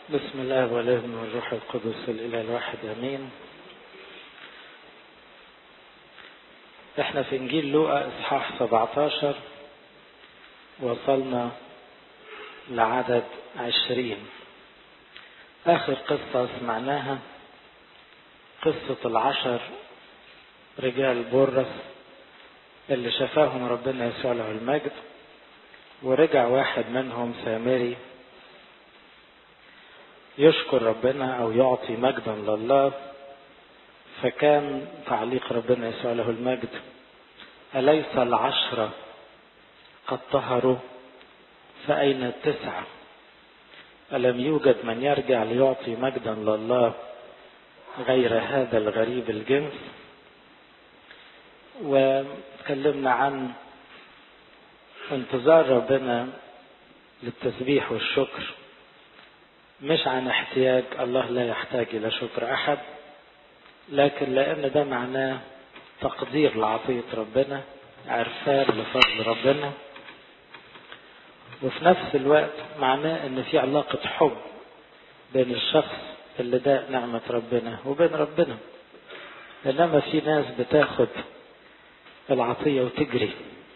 بسم الله والابن والروح القدس الإله الواحد أمين احنا في انجيل لوقا اصحاح 17 وصلنا لعدد عشرين اخر قصة سمعناها قصة العشر رجال بورس اللي شفاهم ربنا يسوع له المجد ورجع واحد منهم سامري يشكر ربنا او يعطي مجدا لله فكان تعليق ربنا يسوع له المجد أليس العشرة قد طهروا فأين التسعة ألم يوجد من يرجع ليعطي مجدا لله غير هذا الغريب الجنس وتكلمنا عن انتظار ربنا للتسبيح والشكر مش عن احتياج الله لا يحتاج الى شكر احد لكن لان ده معناه تقدير لعطية ربنا عرفان لفضل ربنا وفي نفس الوقت معناه ان في علاقة حب بين الشخص اللي ده نعمة ربنا وبين ربنا انما في ناس بتاخد العطية وتجري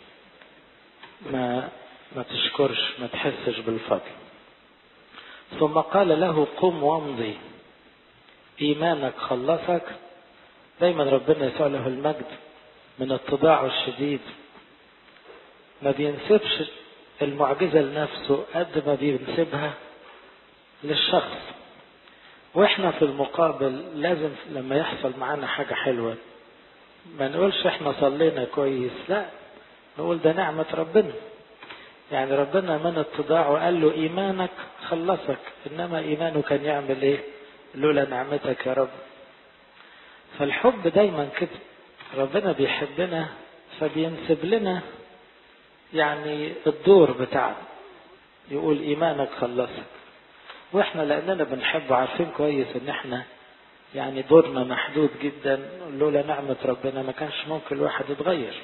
ما ما تشكرش ما تحسش بالفضل ثم قال له قم وامضي ايمانك خلصك دايما ربنا يسوع له المجد من اتضاعه الشديد ما بينسبش المعجزه لنفسه قد ما بينسبها للشخص واحنا في المقابل لازم لما يحصل معانا حاجه حلوه ما نقولش احنا صلينا كويس لا نقول ده نعمه ربنا يعني ربنا من اتضاعه قال له ايمانك خلصك انما ايمانه كان يعمل ايه لولا نعمتك يا رب فالحب دايما كده ربنا بيحبنا فبينسب لنا يعني الدور بتاعنا يقول ايمانك خلصك واحنا لاننا بنحبه عارفين كويس ان احنا يعني دورنا محدود جدا لولا نعمة ربنا ما كانش ممكن الواحد يتغير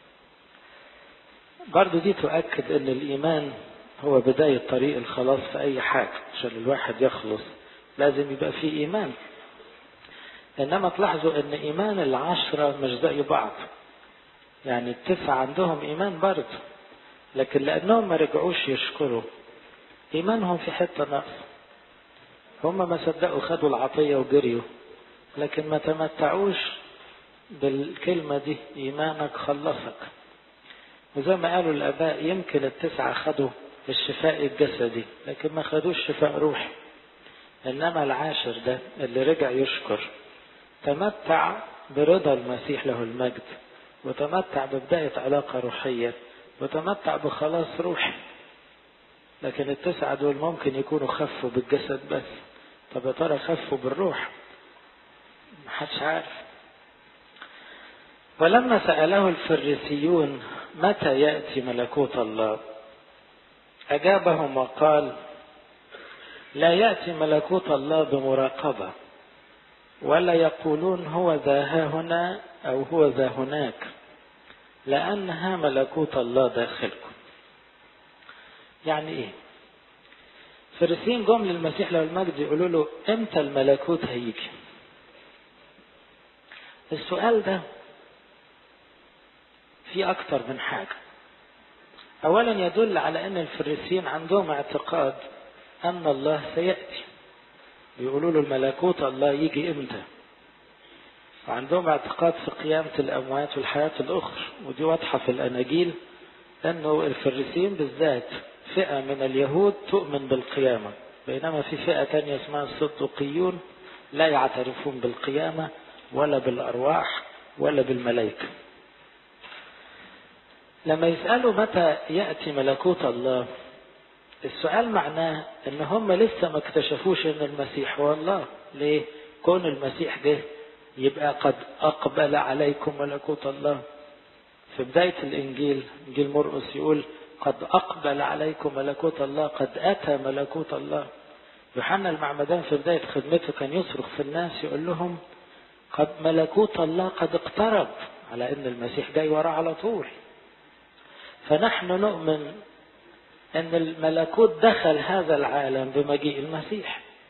برضو دي تؤكد ان الايمان هو بداية طريق الخلاص في اي حاجة عشان الواحد يخلص لازم يبقى فيه ايمان انما تلاحظوا ان ايمان العشرة مش زي بعض يعني التسعة عندهم ايمان برضه لكن لانهم ما رجعوش يشكروا ايمانهم في حتة نقص هم ما صدقوا خدوا العطية وجريوا لكن ما تمتعوش بالكلمة دي ايمانك خلصك وزي ما قالوا الاباء يمكن التسعة خدوا الشفاء الجسدي لكن ما خدوش شفاء روحي انما العاشر ده اللي رجع يشكر تمتع برضا المسيح له المجد وتمتع ببداية علاقة روحية وتمتع بخلاص روحي لكن التسعة دول ممكن يكونوا خفوا بالجسد بس طب يا ترى خفوا بالروح محدش عارف ولما سأله الفريسيون متى يأتي ملكوت الله أجابهم وقال لا يأتي ملكوت الله بمراقبة ولا يقولون هو ذا ها هنا أو هو ذا هناك لأنها ملكوت الله داخلكم يعني إيه فرسين جم للمسيح له المجد يقولوا له امتى الملكوت هيجي السؤال ده في أكتر من حاجة أولا يدل على أن الفريسيين عندهم اعتقاد أن الله سيأتي بيقولوا له الملكوت الله يجي إمتى وعندهم اعتقاد في قيامة الأموات والحياة الأخرى ودي واضحة في الأناجيل أنه الفريسيين بالذات فئة من اليهود تؤمن بالقيامة بينما في فئة تانية اسمها الصدقيون لا يعترفون بالقيامة ولا بالأرواح ولا بالملائكة لما يسألوا متى يأتي ملكوت الله السؤال معناه ان هم لسه ما اكتشفوش ان المسيح هو الله ليه كون المسيح جه يبقى قد اقبل عليكم ملكوت الله في بداية الانجيل انجيل مرقس يقول قد اقبل عليكم ملكوت الله قد اتى ملكوت الله يوحنا المعمدان في بداية خدمته كان يصرخ في الناس يقول لهم قد ملكوت الله قد اقترب على ان المسيح جاي وراه على طول فنحن نؤمن ان الملكوت دخل هذا العالم بمجيء المسيح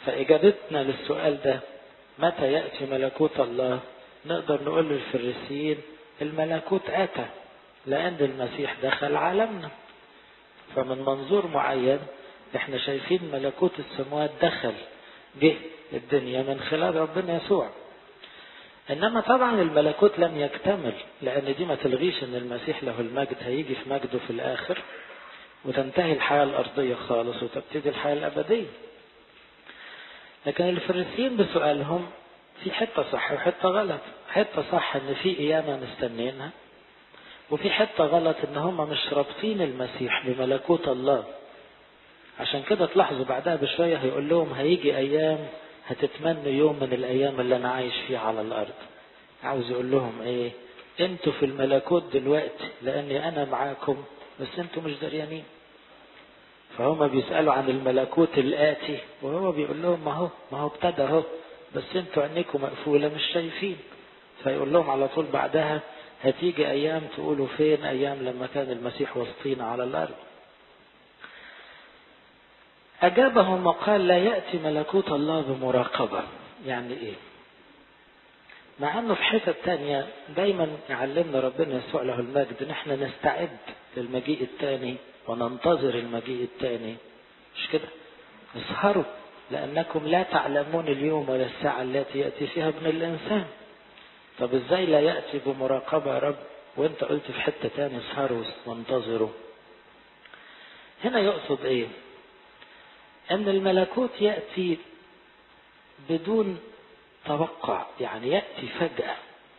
فإجابتنا للسؤال ده متى يأتي ملكوت الله نقدر نقول للفريسيين الملكوت أتى لأن المسيح دخل عالمنا فمن منظور معين احنا شايفين ملكوت السماوات دخل جه الدنيا من خلال ربنا يسوع انما طبعا الملكوت لم يكتمل لان دي ما تلغيش ان المسيح له المجد هيجي في مجده في الاخر وتنتهي الحياه الارضيه خالص وتبتدي الحياه الابديه لكن الفريسيين بسؤالهم في حته صح وحته غلط حته صح ان في قيامه مستنيينها وفي حته غلط ان هم مش رابطين المسيح بملكوت الله عشان كده تلاحظوا بعدها بشويه هيقول لهم هيجي ايام هتتمنوا يوم من الايام اللي انا عايش فيه على الارض عاوز يقول لهم ايه انتوا في الملكوت دلوقتي لاني انا معاكم بس انتوا مش دريانين فهم بيسالوا عن الملكوت الاتي وهو بيقول لهم ما هو ما هو ابتدى اهو بس انتوا عينيكم مقفوله مش شايفين فيقول لهم على طول بعدها هتيجي ايام تقولوا فين ايام لما كان المسيح وسطينا على الارض أجابهم وقال لا يأتي ملكوت الله بمراقبة يعني إيه مع أنه في حتة تانية دايما يعلمنا ربنا يسوع له المجد نحن نستعد للمجيء الثاني وننتظر المجيء الثاني مش كده اسهروا لأنكم لا تعلمون اليوم ولا الساعة التي يأتي فيها ابن الإنسان طب ازاي لا يأتي بمراقبة يا رب وانت قلت في حتة تاني اسهروا وانتظروا هنا يقصد ايه ان الملكوت ياتي بدون توقع يعني ياتي فجاه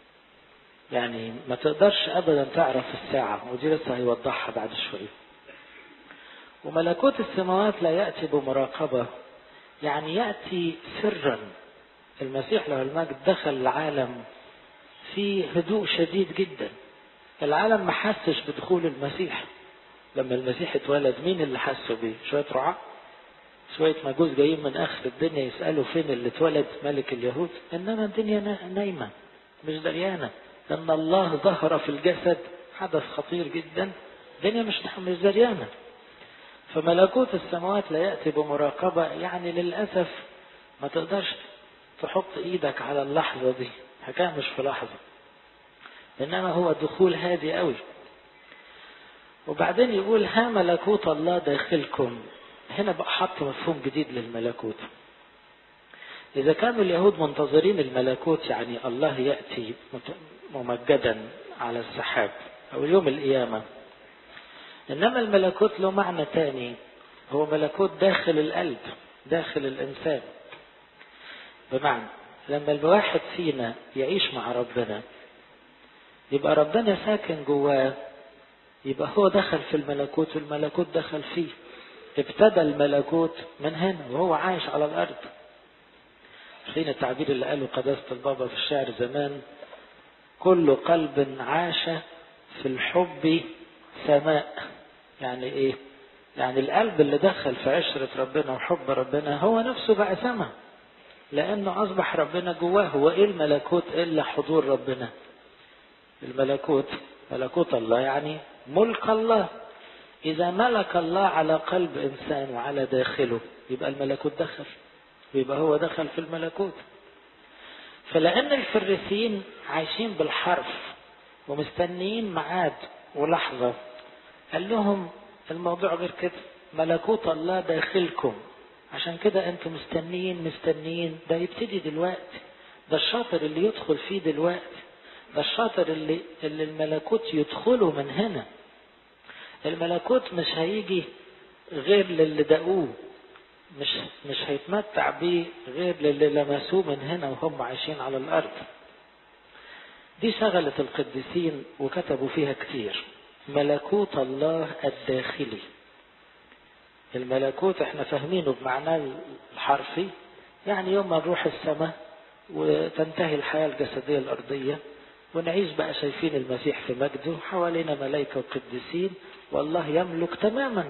يعني ما تقدرش ابدا تعرف الساعه ودي لسه هيوضحها بعد شويه وملكوت السماوات لا ياتي بمراقبه يعني ياتي سرا المسيح له المجد دخل العالم في هدوء شديد جدا العالم ما حسش بدخول المسيح لما المسيح اتولد مين اللي حسوا بيه شويه رعاة شوية مجوز جايين من آخر الدنيا يسألوا فين اللي اتولد ملك اليهود إنما الدنيا نايمة مش دريانة إن الله ظهر في الجسد حدث خطير جدا الدنيا مش مش دريانة فملكوت السماوات لا يأتي بمراقبة يعني للأسف ما تقدرش تحط إيدك على اللحظة دي حكاية مش في لحظة إنما هو دخول هادي قوي وبعدين يقول ها ملكوت الله داخلكم هنا بقى حط مفهوم جديد للملكوت إذا كانوا اليهود منتظرين الملكوت يعني الله يأتي ممجدا على السحاب أو يوم القيامة إنما الملكوت له معنى تاني هو ملكوت داخل القلب داخل الإنسان بمعنى لما الواحد فينا يعيش مع ربنا يبقى ربنا ساكن جواه يبقى هو دخل في الملكوت والملكوت دخل فيه ابتدى الملكوت من هنا وهو عايش على الارض حين التعبير اللي قاله قداسة البابا في الشعر زمان كل قلب عاش في الحب سماء يعني ايه يعني القلب اللي دخل في عشرة ربنا وحب ربنا هو نفسه بقى سما لانه اصبح ربنا جواه هو ايه الملكوت الا حضور ربنا الملكوت ملكوت الله يعني ملك الله إذا ملك الله على قلب إنسان وعلى داخله يبقى الملكوت دخل ويبقى هو دخل في الملكوت فلأن الفريسيين عايشين بالحرف ومستنيين ميعاد ولحظة قال لهم الموضوع غير كده ملكوت الله داخلكم عشان كده انتم مستنيين مستنيين ده يبتدي دلوقتي ده الشاطر اللي يدخل فيه دلوقتي ده الشاطر اللي, اللي الملكوت يدخله من هنا الملكوت مش هيجي غير للي دقوه مش مش هيتمتع بيه غير للي لمسوه من هنا وهم عايشين على الارض دي شغلة القديسين وكتبوا فيها كتير ملكوت الله الداخلي الملكوت احنا فاهمينه بمعناه الحرفي يعني يوم ما نروح السماء وتنتهي الحياة الجسدية الأرضية ونعيش بقى شايفين المسيح في مجده حوالينا ملائكة وقديسين والله يملك تماما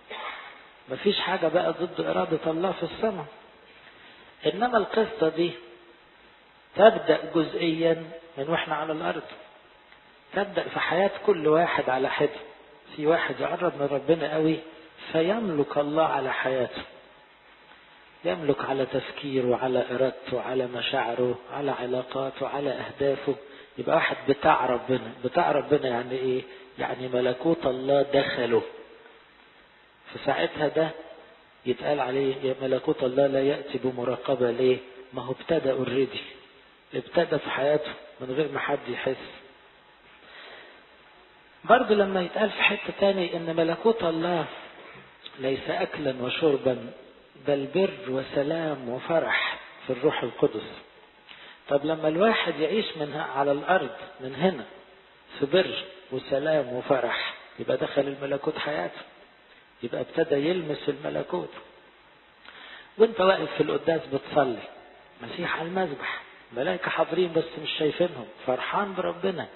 مفيش حاجة بقى ضد إرادة الله في السماء إنما القصة دي تبدأ جزئيا من واحنا على الأرض تبدأ في حياة كل واحد على حد في واحد يقرب من ربنا قوي فيملك الله على حياته يملك على تفكيره على إرادته على مشاعره على علاقاته على أهدافه يبقى واحد بتاع ربنا بتاع ربنا يعني إيه يعني ملكوت الله دخله في ساعتها ده يتقال عليه يا ملكوت الله لا يأتي بمراقبة ليه ما هو ابتدى اوريدي ابتدى في حياته من غير ما حد يحس برضه لما يتقال في حتة تاني ان ملكوت الله ليس اكلا وشربا بل بر وسلام وفرح في الروح القدس طب لما الواحد يعيش من على الارض من هنا في بر وسلام وفرح يبقى دخل الملكوت حياته يبقى ابتدى يلمس الملكوت وانت واقف في القداس بتصلي مسيح على المذبح ملائكة حاضرين بس مش شايفينهم فرحان بربنا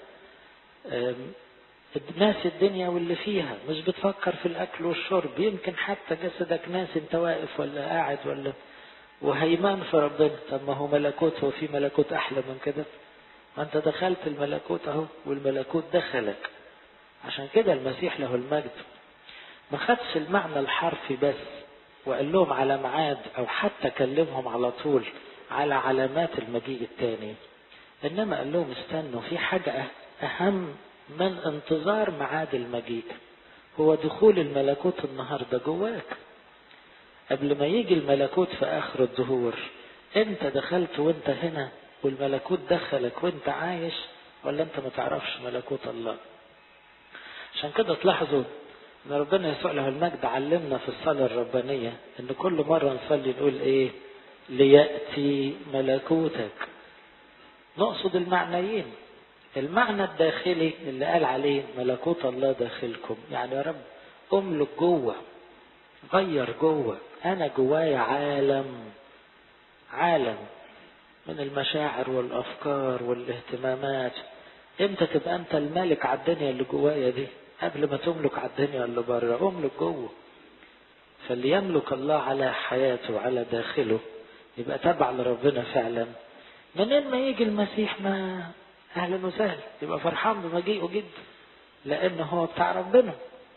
ناس الدنيا واللي فيها مش بتفكر في الاكل والشرب يمكن حتى جسدك ناس انت واقف ولا قاعد ولا وهيمان في ربنا طب ما هو ملكوت هو في ملكوت احلى من كده ما انت دخلت الملكوت اهو والملكوت دخلك عشان كده المسيح له المجد ما خدش المعنى الحرفي بس وقال لهم على ميعاد او حتى كلمهم على طول على علامات المجيء الثاني انما قال لهم استنوا في حاجة اهم من انتظار ميعاد المجيء هو دخول الملكوت النهارده جواك قبل ما يجي الملكوت في اخر الظهور انت دخلت وانت هنا والملكوت دخلك وانت عايش ولا انت ما تعرفش ملكوت الله عشان كده تلاحظوا ان ربنا يسوع له المجد علمنا في الصلاة الربانية ان كل مرة نصلي نقول ايه ليأتي ملكوتك نقصد المعنيين المعنى الداخلي اللي قال عليه ملكوت الله داخلكم يعني يا رب املك جوه غير جوه انا جوايا عالم عالم من المشاعر والافكار والاهتمامات امتى تبقى انت الملك على الدنيا اللي جوايا دي قبل ما تملك على الدنيا اللي بره املك جوه فاللي يملك الله على حياته على داخله يبقى تبع لربنا فعلا منين ما يجي المسيح ما اهلا وسهلا يبقى فرحان بمجيئه جدا لانه هو بتاع ربنا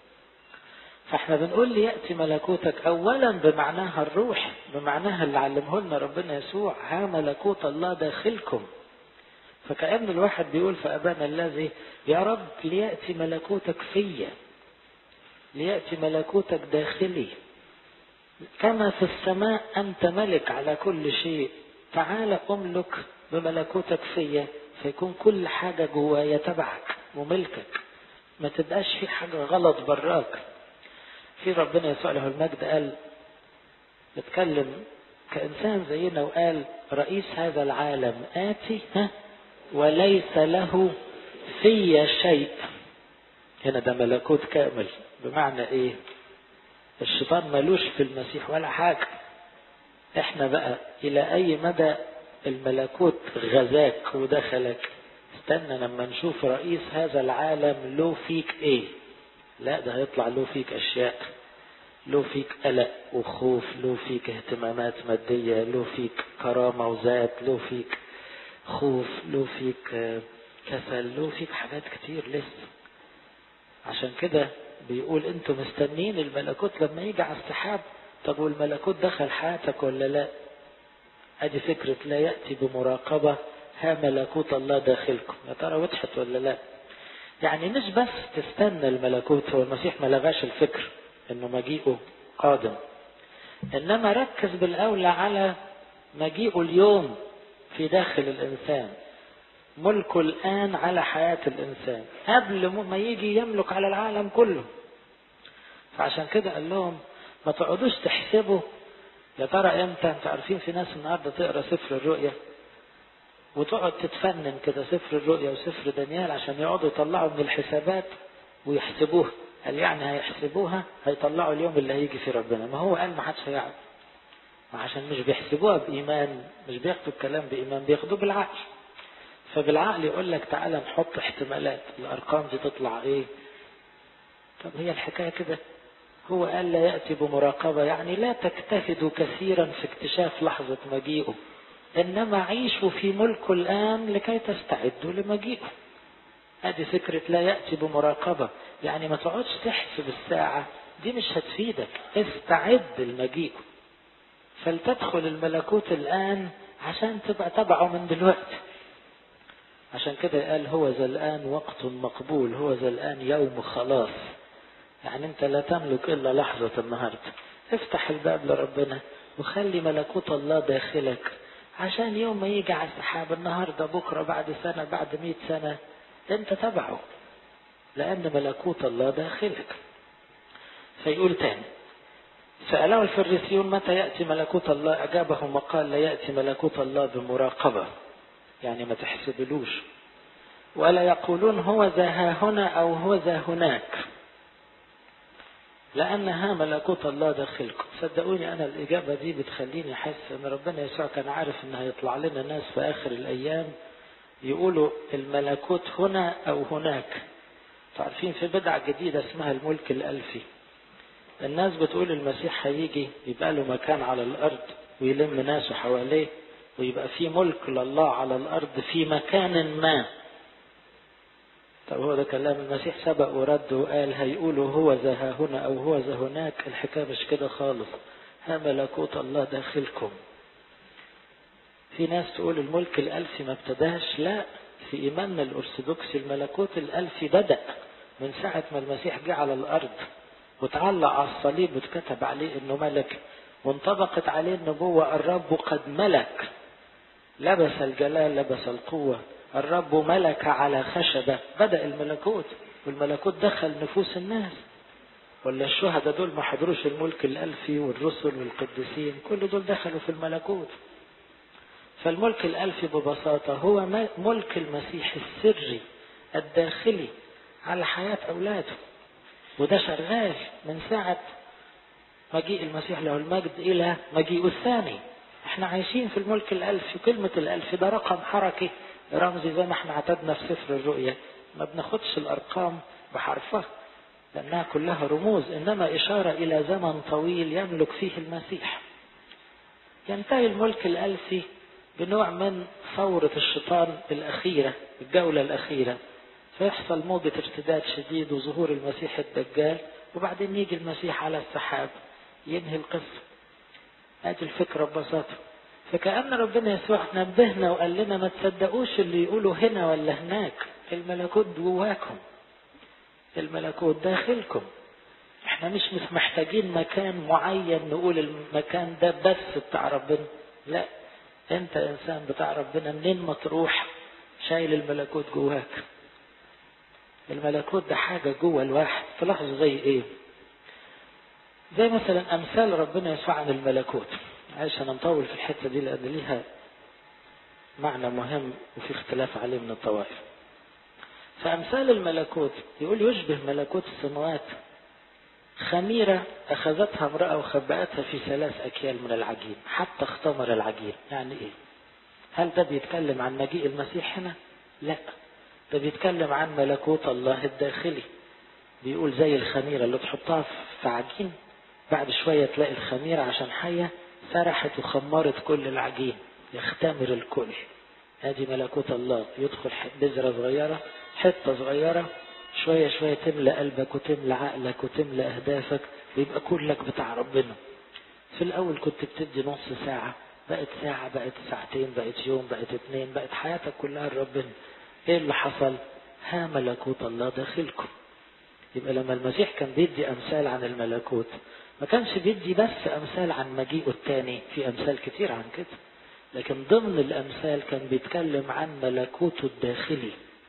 فاحنا بنقول لي ياتي ملكوتك اولا بمعناها الروح بمعناها اللي علمه لنا ربنا يسوع ها ملكوت الله داخلكم فكأن الواحد بيقول في أبانا الذي يا رب ليأتي ملكوتك فيا ليأتي ملكوتك داخلي كما في السماء أنت ملك على كل شيء تعال أملك بملكوتك فيا فيكون كل حاجة جوايا تبعك وملكك ما تبقاش في حاجة غلط براك في ربنا يسوع له المجد قال اتكلم كإنسان زينا وقال رئيس هذا العالم آتي ها وليس له في شيء هنا ده ملكوت كامل بمعنى ايه الشيطان ملوش في المسيح ولا حاجة احنا بقى الى اي مدى الملكوت غزاك ودخلك استنى لما نشوف رئيس هذا العالم له فيك ايه لا ده هيطلع له فيك اشياء له فيك قلق وخوف له فيك اهتمامات مادية له فيك كرامة وذات له فيك خوف له فيك كسل له فيك حاجات كتير لسه عشان كده بيقول انتوا مستنين الملكوت لما يجي على السحاب طب والملكوت دخل حياتك ولا لا ادي فكرة لا يأتي بمراقبة ها ملكوت الله داخلكم يا ترى وضحت ولا لا يعني مش بس تستنى الملكوت هو المسيح ما لغاش الفكر انه مجيئه قادم انما ركز بالاولى على مجيئه اليوم في داخل الإنسان ملكه الآن على حياة الإنسان قبل ما يجي يملك على العالم كله فعشان كده قال لهم ما تقعدوش تحسبوا يا ترى امتى انتوا عارفين في ناس النهارده تقرا سفر الرؤيا وتقعد تتفنن كده سفر الرؤيا وسفر دانيال عشان يقعدوا يطلعوا من الحسابات ويحسبوها قال يعني هيحسبوها هيطلعوا اليوم اللي هيجي في ربنا ما هو قال ما حدش هيعرف عشان مش بيحسبوها بإيمان مش بياخدوا الكلام بإيمان بياخدوه بالعقل فبالعقل يقول لك تعالى نحط احتمالات الأرقام دي تطلع إيه طب هي الحكاية كده هو قال لا يأتي بمراقبة يعني لا تجتهدوا كثيرا في اكتشاف لحظة مجيئه إنما عيشوا في ملكه الآن لكي تستعدوا لمجيئه هذه فكرة لا يأتي بمراقبة يعني ما تقعدش تحسب الساعة دي مش هتفيدك استعد لمجيئه فلتدخل الملكوت الآن عشان تبقى تبعه من دلوقتي عشان كده قال هو ذا الآن وقت مقبول هو ذا الآن يوم خلاص يعني انت لا تملك الا لحظة النهاردة افتح الباب لربنا وخلي ملكوت الله داخلك عشان يوم ما يجي على السحاب النهاردة بكرة بعد سنة بعد مئة سنة انت تبعه لأن ملكوت الله داخلك فيقول تاني سأله الفريسيون متى يأتي ملكوت الله أجابهم وقال لا يأتي ملكوت الله بمراقبة يعني ما تحسبلوش ولا يقولون هو ذا ها هنا أو هو ذا هناك لأنها ملكوت الله داخلكم صدقوني أنا الإجابة دي بتخليني أحس أن ربنا يسوع كان عارف أن هيطلع لنا ناس في آخر الأيام يقولوا الملكوت هنا أو هناك تعرفين في بدعة جديدة اسمها الملك الألفي الناس بتقول المسيح هيجي يبقى له مكان على الأرض ويلم ناسه حواليه ويبقى في ملك لله على الأرض في مكان ما طب هو ده كلام المسيح سبق ورد وقال هيقولوا هو ذا ها هنا أو هو ذا هناك الحكاية مش كده خالص ها ملكوت الله داخلكم في ناس تقول الملك الألفي ما ابتداش لا في إيماننا الأرثوذكسي الملكوت الألفي بدأ من ساعة ما المسيح جه على الأرض وتعلق على الصليب واتكتب عليه انه ملك وانطبقت عليه النبوة الرب قد ملك لبس الجلال لبس القوة الرب ملك على خشبة بدأ الملكوت والملكوت دخل نفوس الناس ولا الشهداء دول ما حضروش الملك الألفي والرسل والقديسين كل دول دخلوا في الملكوت فالملك الألفي ببساطة هو ملك المسيح السري الداخلي على حياة أولاده وده شغال من ساعة مجيء المسيح له المجد إلى مجيئه الثاني احنا عايشين في الملك الألفي كلمة الألف ده رقم حركي رمزي زي ما احنا اعتدنا في سفر الرؤيا ما بناخدش الأرقام بحرفها لأنها كلها رموز إنما إشارة إلى زمن طويل يملك فيه المسيح ينتهي الملك الألفي بنوع من ثورة الشيطان الأخيرة الجولة الأخيرة فيحصل موجة ارتداد شديد وظهور المسيح الدجال وبعدين يجي المسيح على السحاب ينهي القصة ادي الفكرة ببساطة فكأن ربنا يسوع نبهنا وقال لنا ما تصدقوش اللي يقولوا هنا ولا هناك الملكوت جواكم الملكوت داخلكم احنا مش مش محتاجين مكان معين نقول المكان ده بس بتاع ربنا لا انت انسان بتاع ربنا منين ما تروح شايل الملكوت جواك الملكوت ده حاجة جوه الواحد تلاحظوا زي ايه زي مثلا امثال ربنا يسوع عن الملكوت عشان نطول في الحتة دي لان ليها معنى مهم وفي اختلاف عليه من الطوائف فامثال الملكوت يقول يشبه ملكوت السماوات خميرة أخذتها امرأة وخبأتها في ثلاث أكيال من العجين حتى اختمر العجين يعني إيه هل ده بيتكلم عن مجيء المسيح هنا لا ده بيتكلم عن ملكوت الله الداخلي بيقول زي الخميرة اللي تحطها في عجين بعد شوية تلاقي الخميرة عشان حية سرحت وخمرت كل العجين يختمر الكل ادي ملكوت الله يدخل بذرة صغيرة حتة صغيرة شوية شوية تملى قلبك وتملى عقلك وتملى أهدافك ويبقى كلك بتاع ربنا في الأول كنت بتدي نص ساعة بقت ساعة بقت ساعتين بقت يوم بقت اتنين بقت حياتك كلها لربنا ايه اللي حصل ها ملكوت الله داخلكم يبقى لما المسيح كان بيدي امثال عن الملكوت ما كانش بيدي بس امثال عن مجيئه التاني في امثال كتير عن كده لكن ضمن الامثال كان بيتكلم عن ملكوته الداخلي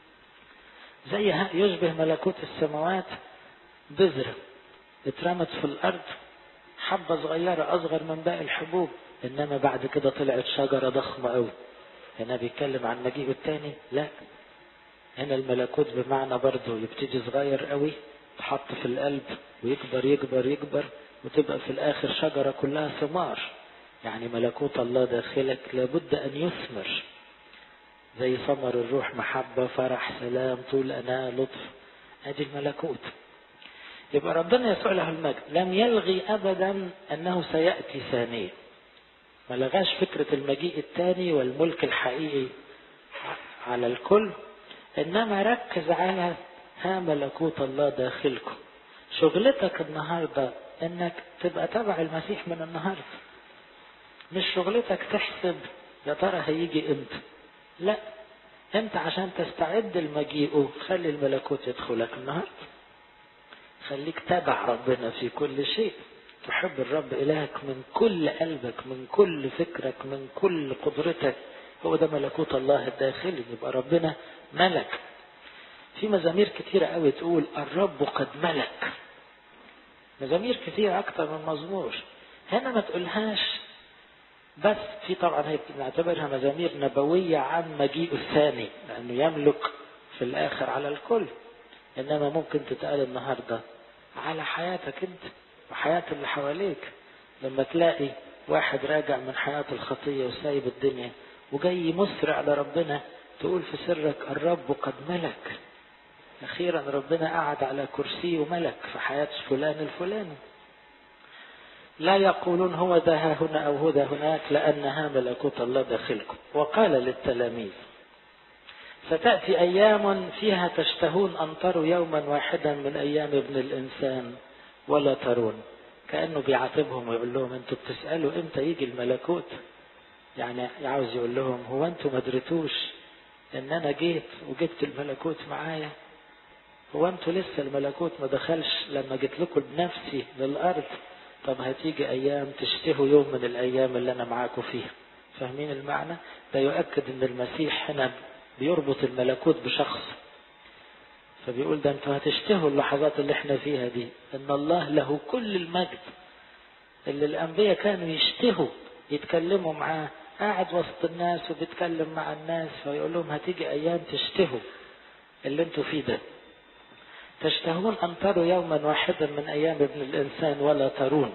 زي يشبه ملكوت السماوات بذرة اترمت في الارض حبة صغيرة اصغر من باقي الحبوب انما بعد كده طلعت شجرة ضخمة قوي هنا بيتكلم عن مجيئه التاني لا هنا الملكوت بمعنى برضه يبتدي صغير قوي تحط في القلب ويكبر يكبر يكبر وتبقى في الاخر شجرة كلها ثمار يعني ملكوت الله داخلك لابد ان يثمر زي ثمر الروح محبة فرح سلام طول أناة لطف ادي الملكوت يبقى ربنا يسوع له المجد لم يلغي ابدا انه سياتي ثانيا ما لغاش فكرة المجيء الثاني والملك الحقيقي على الكل انما ركز على ها ملكوت الله داخلكم شغلتك النهاردة انك تبقى تبع المسيح من النهاردة مش شغلتك تحسب يا ترى هيجي امتى لا انت عشان تستعد لمجيئه خلي الملكوت يدخلك النهارده خليك تبع ربنا في كل شيء تحب الرب إلهك من كل قلبك من كل فكرك من كل قدرتك هو ده ملكوت الله الداخلي يبقى ربنا ملك في مزامير كتيرة قوي تقول الرب قد ملك مزامير كتير أكتر من مزمور هنا ما تقولهاش بس في طبعا هي نعتبرها مزامير نبوية عن مجيء الثاني لأنه يملك في الآخر على الكل إنما ممكن تتقال النهاردة على حياتك أنت وحياة اللي حواليك لما تلاقي واحد راجع من حياة الخطية وسايب الدنيا وجاي مسرع لربنا تقول في سرك الرب قد ملك أخيرا ربنا قعد على كرسيه وملك في حياة فلان الفلاني لا يقولون هو ذا هنا أو هو ذا هناك لأنها ملكوت الله داخلكم وقال للتلاميذ ستأتي أيام فيها تشتهون أن تروا يوما واحدا من أيام ابن الإنسان ولا ترون كأنه بيعاتبهم ويقول لهم أنتوا بتسألوا إمتى يجي الملكوت يعني عاوز يقول لهم هو أنتوا ما دريتوش إن أنا جيت وجبت الملكوت معايا هو أنتوا لسه الملكوت ما دخلش لما جيت لكم بنفسي للأرض طب هتيجي أيام تشتهوا يوم من الأيام اللي أنا معاكم فيها فاهمين المعنى ده يؤكد أن المسيح هنا بيربط الملكوت بشخص فبيقول ده انتوا هتشتهوا اللحظات اللي احنا فيها دي ان الله له كل المجد اللي الانبياء كانوا يشتهوا يتكلموا معاه قاعد وسط الناس وبيتكلم مع الناس فيقول لهم هتيجي ايام تشتهوا اللي انتوا فيه ده تشتهون ان تروا يوما واحدا من ايام ابن الانسان ولا ترون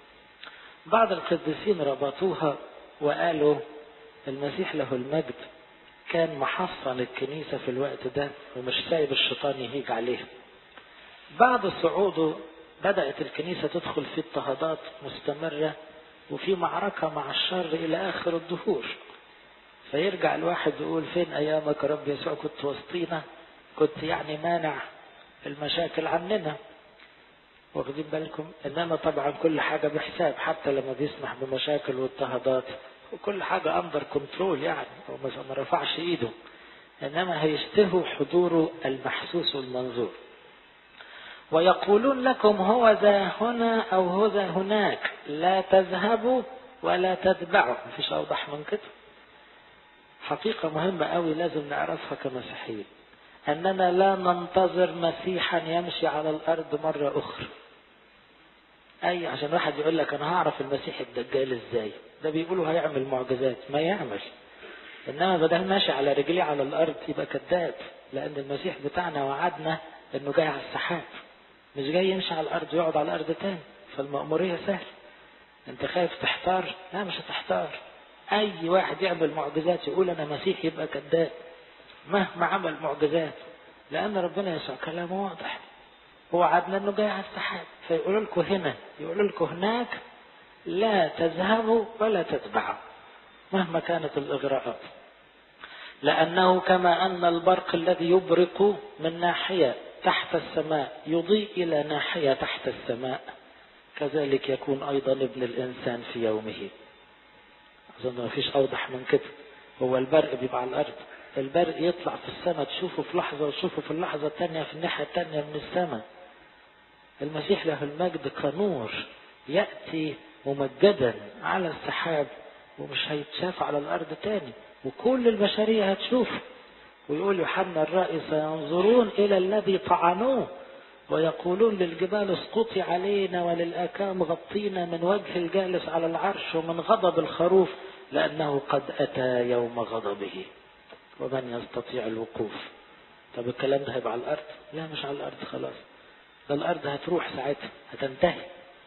بعض القديسين ربطوها وقالوا المسيح له المجد كان محصن الكنيسة في الوقت ده ومش سايب الشيطان يهيج عليه بعد صعوده بدأت الكنيسة تدخل في اضطهادات مستمرة وفي معركة مع الشر إلى آخر الدهور فيرجع الواحد يقول فين أيامك يا رب يسوع كنت وسطينا كنت يعني مانع المشاكل عننا واخدين بالكم انما طبعا كل حاجة بحساب حتى لما بيسمح بمشاكل واضطهادات وكل حاجة اندر كنترول يعني هو ما رفعش ايده انما هيشتهوا حضوره المحسوس والمنظور ويقولون لكم هو ذا هنا او هو ذا هناك لا تذهبوا ولا تتبعوا مفيش اوضح من كده حقيقة مهمة قوي لازم نعرفها كمسيحيين أننا لا ننتظر مسيحا يمشي على الأرض مرة أخرى أي عشان واحد يقول لك أنا هعرف المسيح الدجال إزاي ده بيقولوا هيعمل معجزات ما يعمل إنما بدل ماشي على رجليه على الأرض يبقى كذاب لأن المسيح بتاعنا وعدنا إنه جاي على السحاب مش جاي يمشي على الأرض ويقعد على الأرض تاني فالمأمورية سهل أنت خايف تحتار لا مش هتحتار أي واحد يعمل معجزات يقول أنا مسيح يبقى كذاب مهما عمل معجزات لأن ربنا يسوع كلامه واضح هو عدنا أنه جاي على السحاب فيقولوا لكم هنا يقولوا لكم هناك لا تذهبوا ولا تتبعوا مهما كانت الإغراءات لأنه كما أن البرق الذي يبرق من ناحية تحت السماء يضيء إلى ناحية تحت السماء كذلك يكون أيضا ابن الإنسان في يومه أظن ما فيش أوضح من كده هو البرق بيبقى على الأرض البرق يطلع في السماء تشوفه في لحظة وتشوفه في اللحظة الثانية في الناحية الثانية من السماء المسيح له المجد كنور يأتي ممجدا على السحاب ومش هيتشاف على الأرض تاني وكل البشرية هتشوفه ويقول يوحنا الرأي سينظرون إلى الذي طعنوه ويقولون للجبال اسقطي علينا وللآكام غطينا من وجه الجالس على العرش ومن غضب الخروف لأنه قد أتى يوم غضبه ومن يستطيع الوقوف طب الكلام ده هيبقى على الأرض لا مش على الأرض خلاص ده الأرض هتروح ساعتها هتنتهي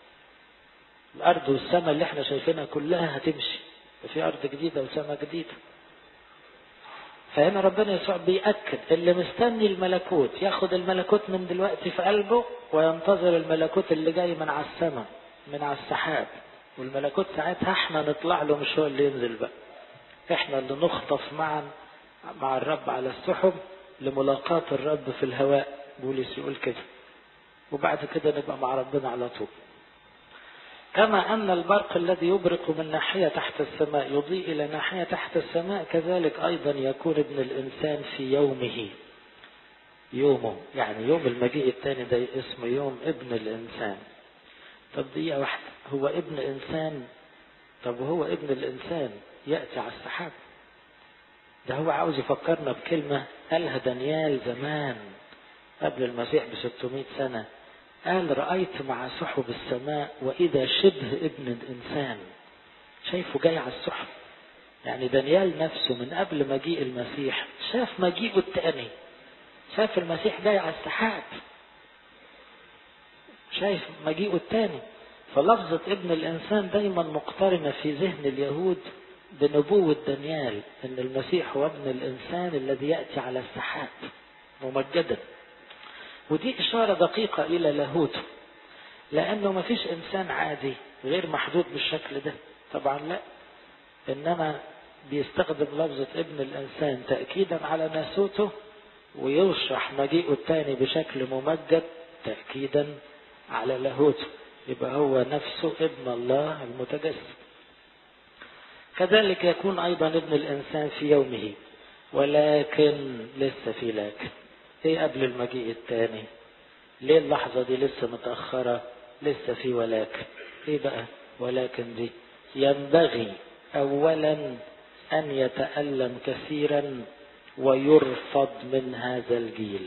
الأرض والسماء اللي احنا شايفينها كلها هتمشي في أرض جديدة وسماء جديدة فهنا ربنا يسوع بيأكد اللي مستني الملكوت ياخد الملكوت من دلوقتي في قلبه وينتظر الملكوت اللي جاي من على السماء من على السحاب والملكوت ساعتها احنا نطلع له مش هو اللي ينزل بقى احنا اللي نخطف معا مع الرب على السحب لملاقاة الرب في الهواء بولس يقول كده وبعد كده نبقى مع ربنا على طول كما أن البرق الذي يبرق من ناحية تحت السماء يضيء إلى ناحية تحت السماء كذلك أيضا يكون ابن الإنسان في يومه يومه يعني يوم المجيء الثاني ده اسمه يوم ابن الإنسان طب دقيقة واحدة هو ابن إنسان طب هو ابن الإنسان يأتي على السحاب ده هو عاوز يفكرنا بكلمة قالها دانيال زمان قبل المسيح ب 600 سنة قال رأيت مع سحب السماء وإذا شبه ابن الإنسان شايفه جاي على السحب يعني دانيال نفسه من قبل مجيء المسيح شاف مجيئه التاني شاف المسيح جاي على السحاب شايف مجيئه التاني فلفظة ابن الإنسان دايما مقترنة في ذهن اليهود بنبوة دانيال أن المسيح هو ابن الإنسان الذي يأتي على السحاب ممجدا ودي إشارة دقيقة إلى لاهوته لأنه ما فيش إنسان عادي غير محدود بالشكل ده طبعا لا إنما بيستخدم لفظة ابن الإنسان تأكيدا على ناسوته ويشرح مجيئه الثاني بشكل ممجد تأكيدا على لاهوته يبقى هو نفسه ابن الله المتجسد كذلك يكون أيضا ابن الإنسان في يومه ولكن لسه في لكن ايه قبل المجيء الثاني ليه اللحظة دي لسه متأخرة لسه في ولكن ايه بقى ولكن دي ينبغي اولا ان يتألم كثيرا ويرفض من هذا الجيل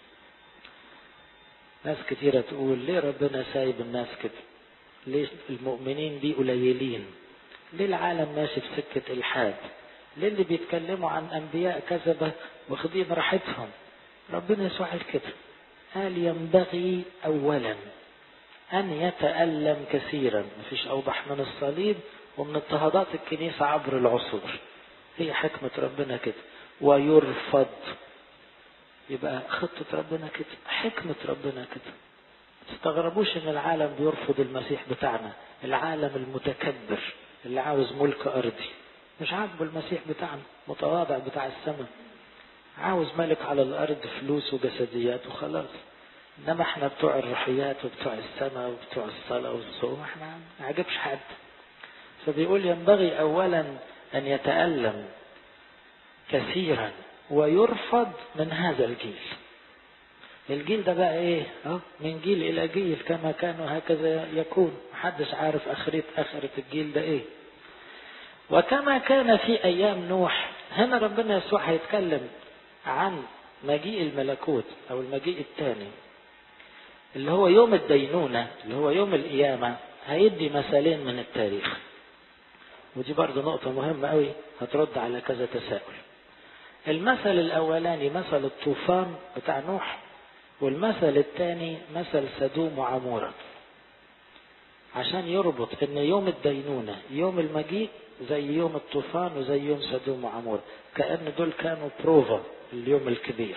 ناس كتيرة تقول ليه ربنا سايب الناس كده ليه المؤمنين دي قليلين ليه العالم ماشي في سكة الحاد ليه اللي بيتكلموا عن انبياء كذبة واخدين راحتهم ربنا يسوع قال كده قال ينبغي اولا ان يتألم كثيرا مفيش اوضح من الصليب ومن اضطهادات الكنيسة عبر العصور هي حكمة ربنا كده ويرفض يبقى خطة ربنا كده حكمة ربنا كده تستغربوش ان العالم بيرفض المسيح بتاعنا العالم المتكبر اللي عاوز ملك ارضي مش عاجبه المسيح بتاعنا متواضع بتاع السماء عاوز ملك على الارض فلوس وجسديات وخلاص انما احنا بتوع الروحيات وبتوع السماء وبتوع الصلاه والصوم احنا ما عجبش حد فبيقول ينبغي اولا ان يتالم كثيرا ويرفض من هذا الجيل الجيل ده بقى ايه اه من جيل الى جيل كما كانوا هكذا يكون محدش عارف اخرة اخرة الجيل ده ايه وكما كان في ايام نوح هنا ربنا يسوع هيتكلم عن مجيء الملكوت او المجيء الثاني اللي هو يوم الدينونة اللي هو يوم القيامة هيدي مثالين من التاريخ ودي برضو نقطة مهمة قوي هترد على كذا تساؤل المثل الاولاني مثل الطوفان بتاع نوح والمثل الثاني مثل سدوم وعمورة عشان يربط ان يوم الدينونة يوم المجيء زي يوم الطوفان وزي يوم سدوم وعمورة كأن دول كانوا بروفا اليوم الكبير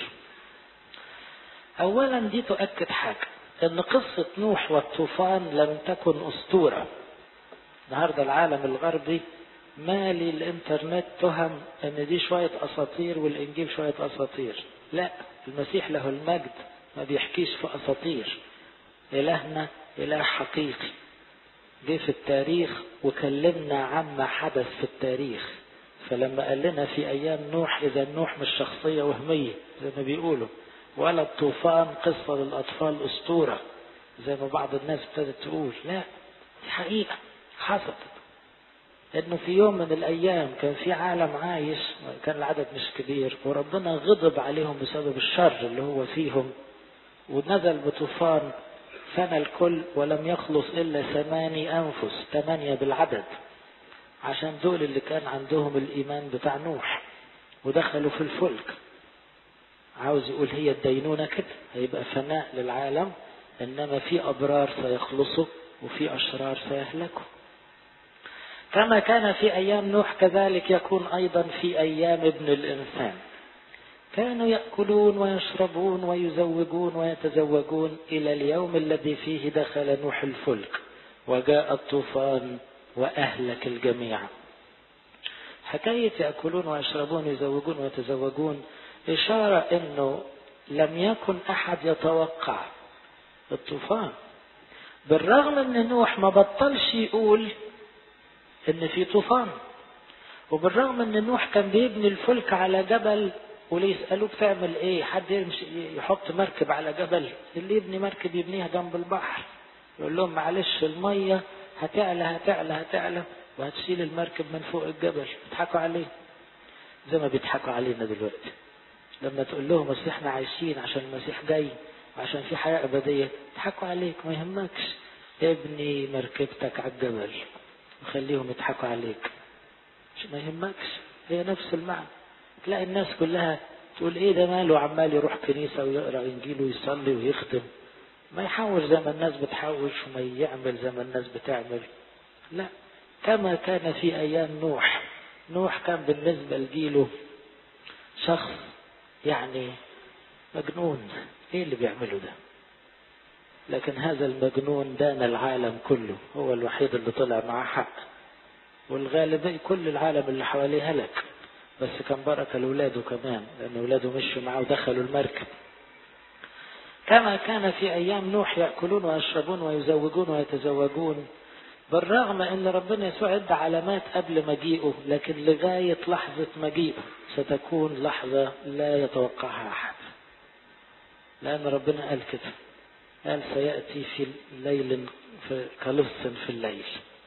اولا دي تؤكد حاجة ان قصة نوح والطوفان لم تكن اسطورة النهاردة العالم الغربي مالي الانترنت تهم ان دي شوية اساطير والانجيل شوية اساطير لا المسيح له المجد ما بيحكيش في اساطير الهنا اله حقيقي جه في التاريخ وكلمنا عما حدث في التاريخ فلما قال لنا في ايام نوح اذا نوح مش شخصيه وهميه زي ما بيقولوا ولا الطوفان قصه للاطفال اسطوره زي ما بعض الناس ابتدت تقول لا دي حقيقه حصلت انه في يوم من الايام كان في عالم عايش كان العدد مش كبير وربنا غضب عليهم بسبب الشر اللي هو فيهم ونزل بطوفان فنى الكل ولم يخلص الا ثماني انفس ثمانية بالعدد عشان دول اللي كان عندهم الايمان بتاع نوح ودخلوا في الفلك عاوز يقول هي الدينونة كده هيبقى فناء للعالم انما في ابرار سيخلصوا وفي اشرار سيهلكوا كما كان في ايام نوح كذلك يكون ايضا في ايام ابن الانسان كانوا ياكلون ويشربون ويزوجون ويتزوجون الى اليوم الذي فيه دخل نوح الفلك وجاء الطوفان واهلك الجميع حكايه ياكلون ويشربون ويزوجون ويتزوجون اشاره انه لم يكن احد يتوقع الطوفان بالرغم ان نوح ما بطلش يقول ان في طوفان وبالرغم ان نوح كان بيبني الفلك على جبل وليه يسألوه بتعمل ايه حد يمشي يحط مركب على جبل اللي يبني مركب يبنيها جنب البحر يقول لهم معلش المية هتعلى هتعلى هتعلى وهتشيل المركب من فوق الجبل يضحكوا عليه زي ما بيضحكوا علينا دلوقتي لما تقول لهم بس احنا عايشين عشان المسيح جاي وعشان في حياة أبدية يضحكوا عليك ما يهمكش ابني مركبتك على الجبل وخليهم يضحكوا عليك مش ما يهمكش هي نفس المعنى تلاقي الناس كلها تقول ايه ده ماله عمال يروح كنيسة ويقرأ انجيل ويصلي ويخدم ما يحوش زي ما الناس بتحوش وما يعمل زي ما الناس بتعمل لا كما كان في ايام نوح نوح كان بالنسبة لجيله شخص يعني مجنون ايه اللي بيعمله ده لكن هذا المجنون دان العالم كله هو الوحيد اللي طلع معاه حق والغالبية كل العالم اللي حواليه هلك بس كان بركة لولاده كمان لأن ولاده مشوا معاه ودخلوا المركب كما كان في أيام نوح يأكلون ويشربون ويزوجون ويتزوجون بالرغم أن ربنا يسوع ادى علامات قبل مجيئه لكن لغاية لحظة مجيئه ستكون لحظة لا يتوقعها أحد لأن ربنا قال كده قال سيأتي في ليل في كلص في الليل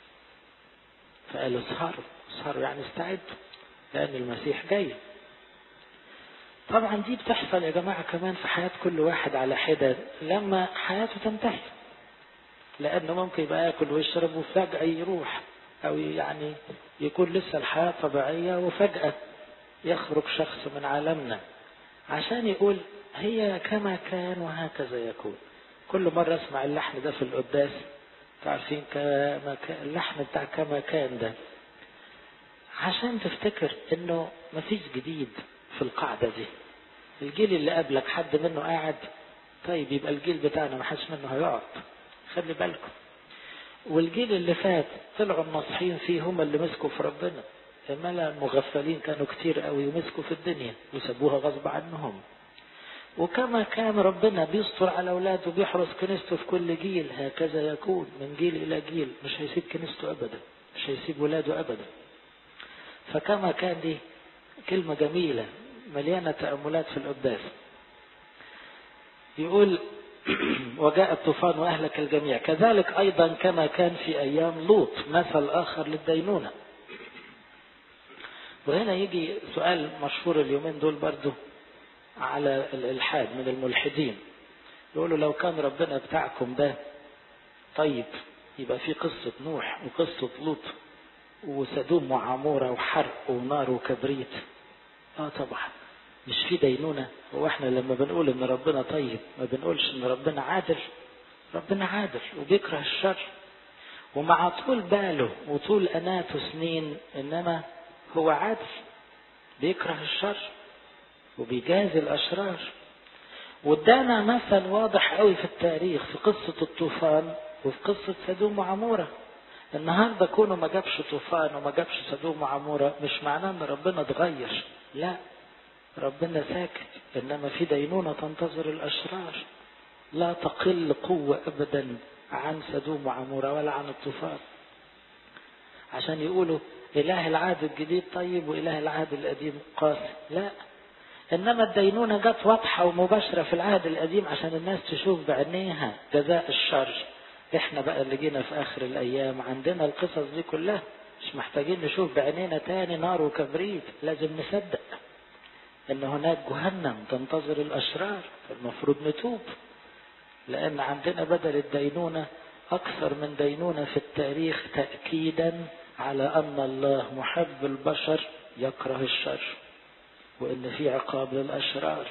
فقال اسهروا اسهروا يعني استعدوا لأن المسيح جاي طبعا دي بتحصل يا جماعة كمان في حياة كل واحد على حدة لما حياته تنتهي لأنه ممكن يبقى ياكل ويشرب وفجأة يروح أو يعني يكون لسه الحياة طبيعية وفجأة يخرج شخص من عالمنا عشان يقول هي كما كان وهكذا يكون كل مرة اسمع اللحن ده في القداس تعرفين كما كان اللحن بتاع كما كان ده عشان تفتكر انه مفيش جديد في القاعدة دي الجيل اللي قبلك حد منه قاعد طيب يبقى الجيل بتاعنا ما حدش منه هيقعد خلي بالكم والجيل اللي فات طلعوا الناصحين فيه هم اللي مسكوا في ربنا الملا المغفلين كانوا كتير قوي ومسكوا في الدنيا وسابوها غصب عنهم وكما كان ربنا بيستر على اولاده بيحرس كنيسته في كل جيل هكذا يكون من جيل الى جيل مش هيسيب كنيسته ابدا مش هيسيب ولاده ابدا فكما كان دي كلمة جميلة مليانة تأملات في القداس يقول وجاء الطوفان وأهلك الجميع كذلك أيضا كما كان في أيام لوط مثل آخر للدينونة وهنا يجي سؤال مشهور اليومين دول برضو على الإلحاد من الملحدين يقولوا لو كان ربنا بتاعكم ده طيب يبقى في قصة نوح وقصة لوط وسدوم وعمورة وحرق ونار وكبريت اه طبعا مش في دينونة هو احنا لما بنقول ان ربنا طيب ما بنقولش ان ربنا عادل ربنا عادل وبيكره الشر ومع طول باله وطول اناته سنين انما هو عادل بيكره الشر وبيجازي الاشرار وادانا مثل واضح قوي في التاريخ في قصة الطوفان وفي قصة سدوم وعمورة النهارده كونه ما جابش طوفان وما جابش سدوم وعموره مش معناه ان ربنا اتغير لا ربنا ساكت انما في دينونه تنتظر الاشرار لا تقل قوه ابدا عن سدوم وعموره ولا عن الطوفان عشان يقولوا اله العهد الجديد طيب واله العهد القديم قاسي لا انما الدينونه جت واضحه ومباشره في العهد القديم عشان الناس تشوف بعينيها جزاء الشر احنا بقى اللي جينا في اخر الايام عندنا القصص دي كلها مش محتاجين نشوف بعينينا تاني نار وكبريت لازم نصدق ان هناك جهنم تنتظر الاشرار المفروض نتوب لان عندنا بدل الدينونة اكثر من دينونة في التاريخ تأكيدا على ان الله محب البشر يكره الشر وان في عقاب للاشرار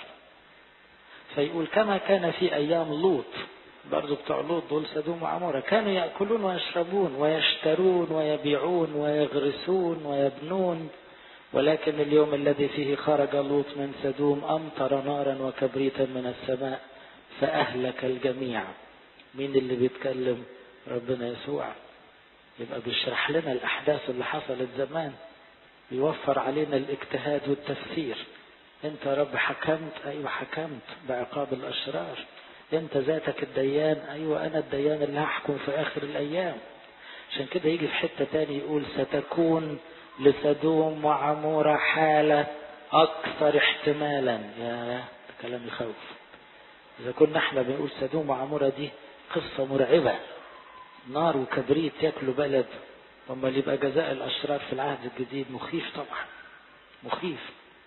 فيقول كما كان في ايام لوط برضو بتوع لوط دول سدوم وعمورة كانوا يأكلون ويشربون ويشترون ويبيعون ويغرسون ويبنون ولكن اليوم الذي فيه خرج لوط من سدوم أمطر نارا وكبريتا من السماء فأهلك الجميع مين اللي بيتكلم ربنا يسوع يبقى بيشرح لنا الأحداث اللي حصلت زمان بيوفر علينا الاجتهاد والتفسير انت يا رب حكمت ايوه حكمت بعقاب الاشرار انت ذاتك الديان ايوه انا الديان اللي هحكم في اخر الايام عشان كده يجي في حتة تاني يقول ستكون لسدوم وعمورة حالة اكثر احتمالا يا ده كلام يخوف اذا كنا احنا بنقول سدوم وعمورة دي قصة مرعبة نار وكبريت ياكلوا بلد امال يبقى جزاء الاشرار في العهد الجديد مخيف طبعا مخيف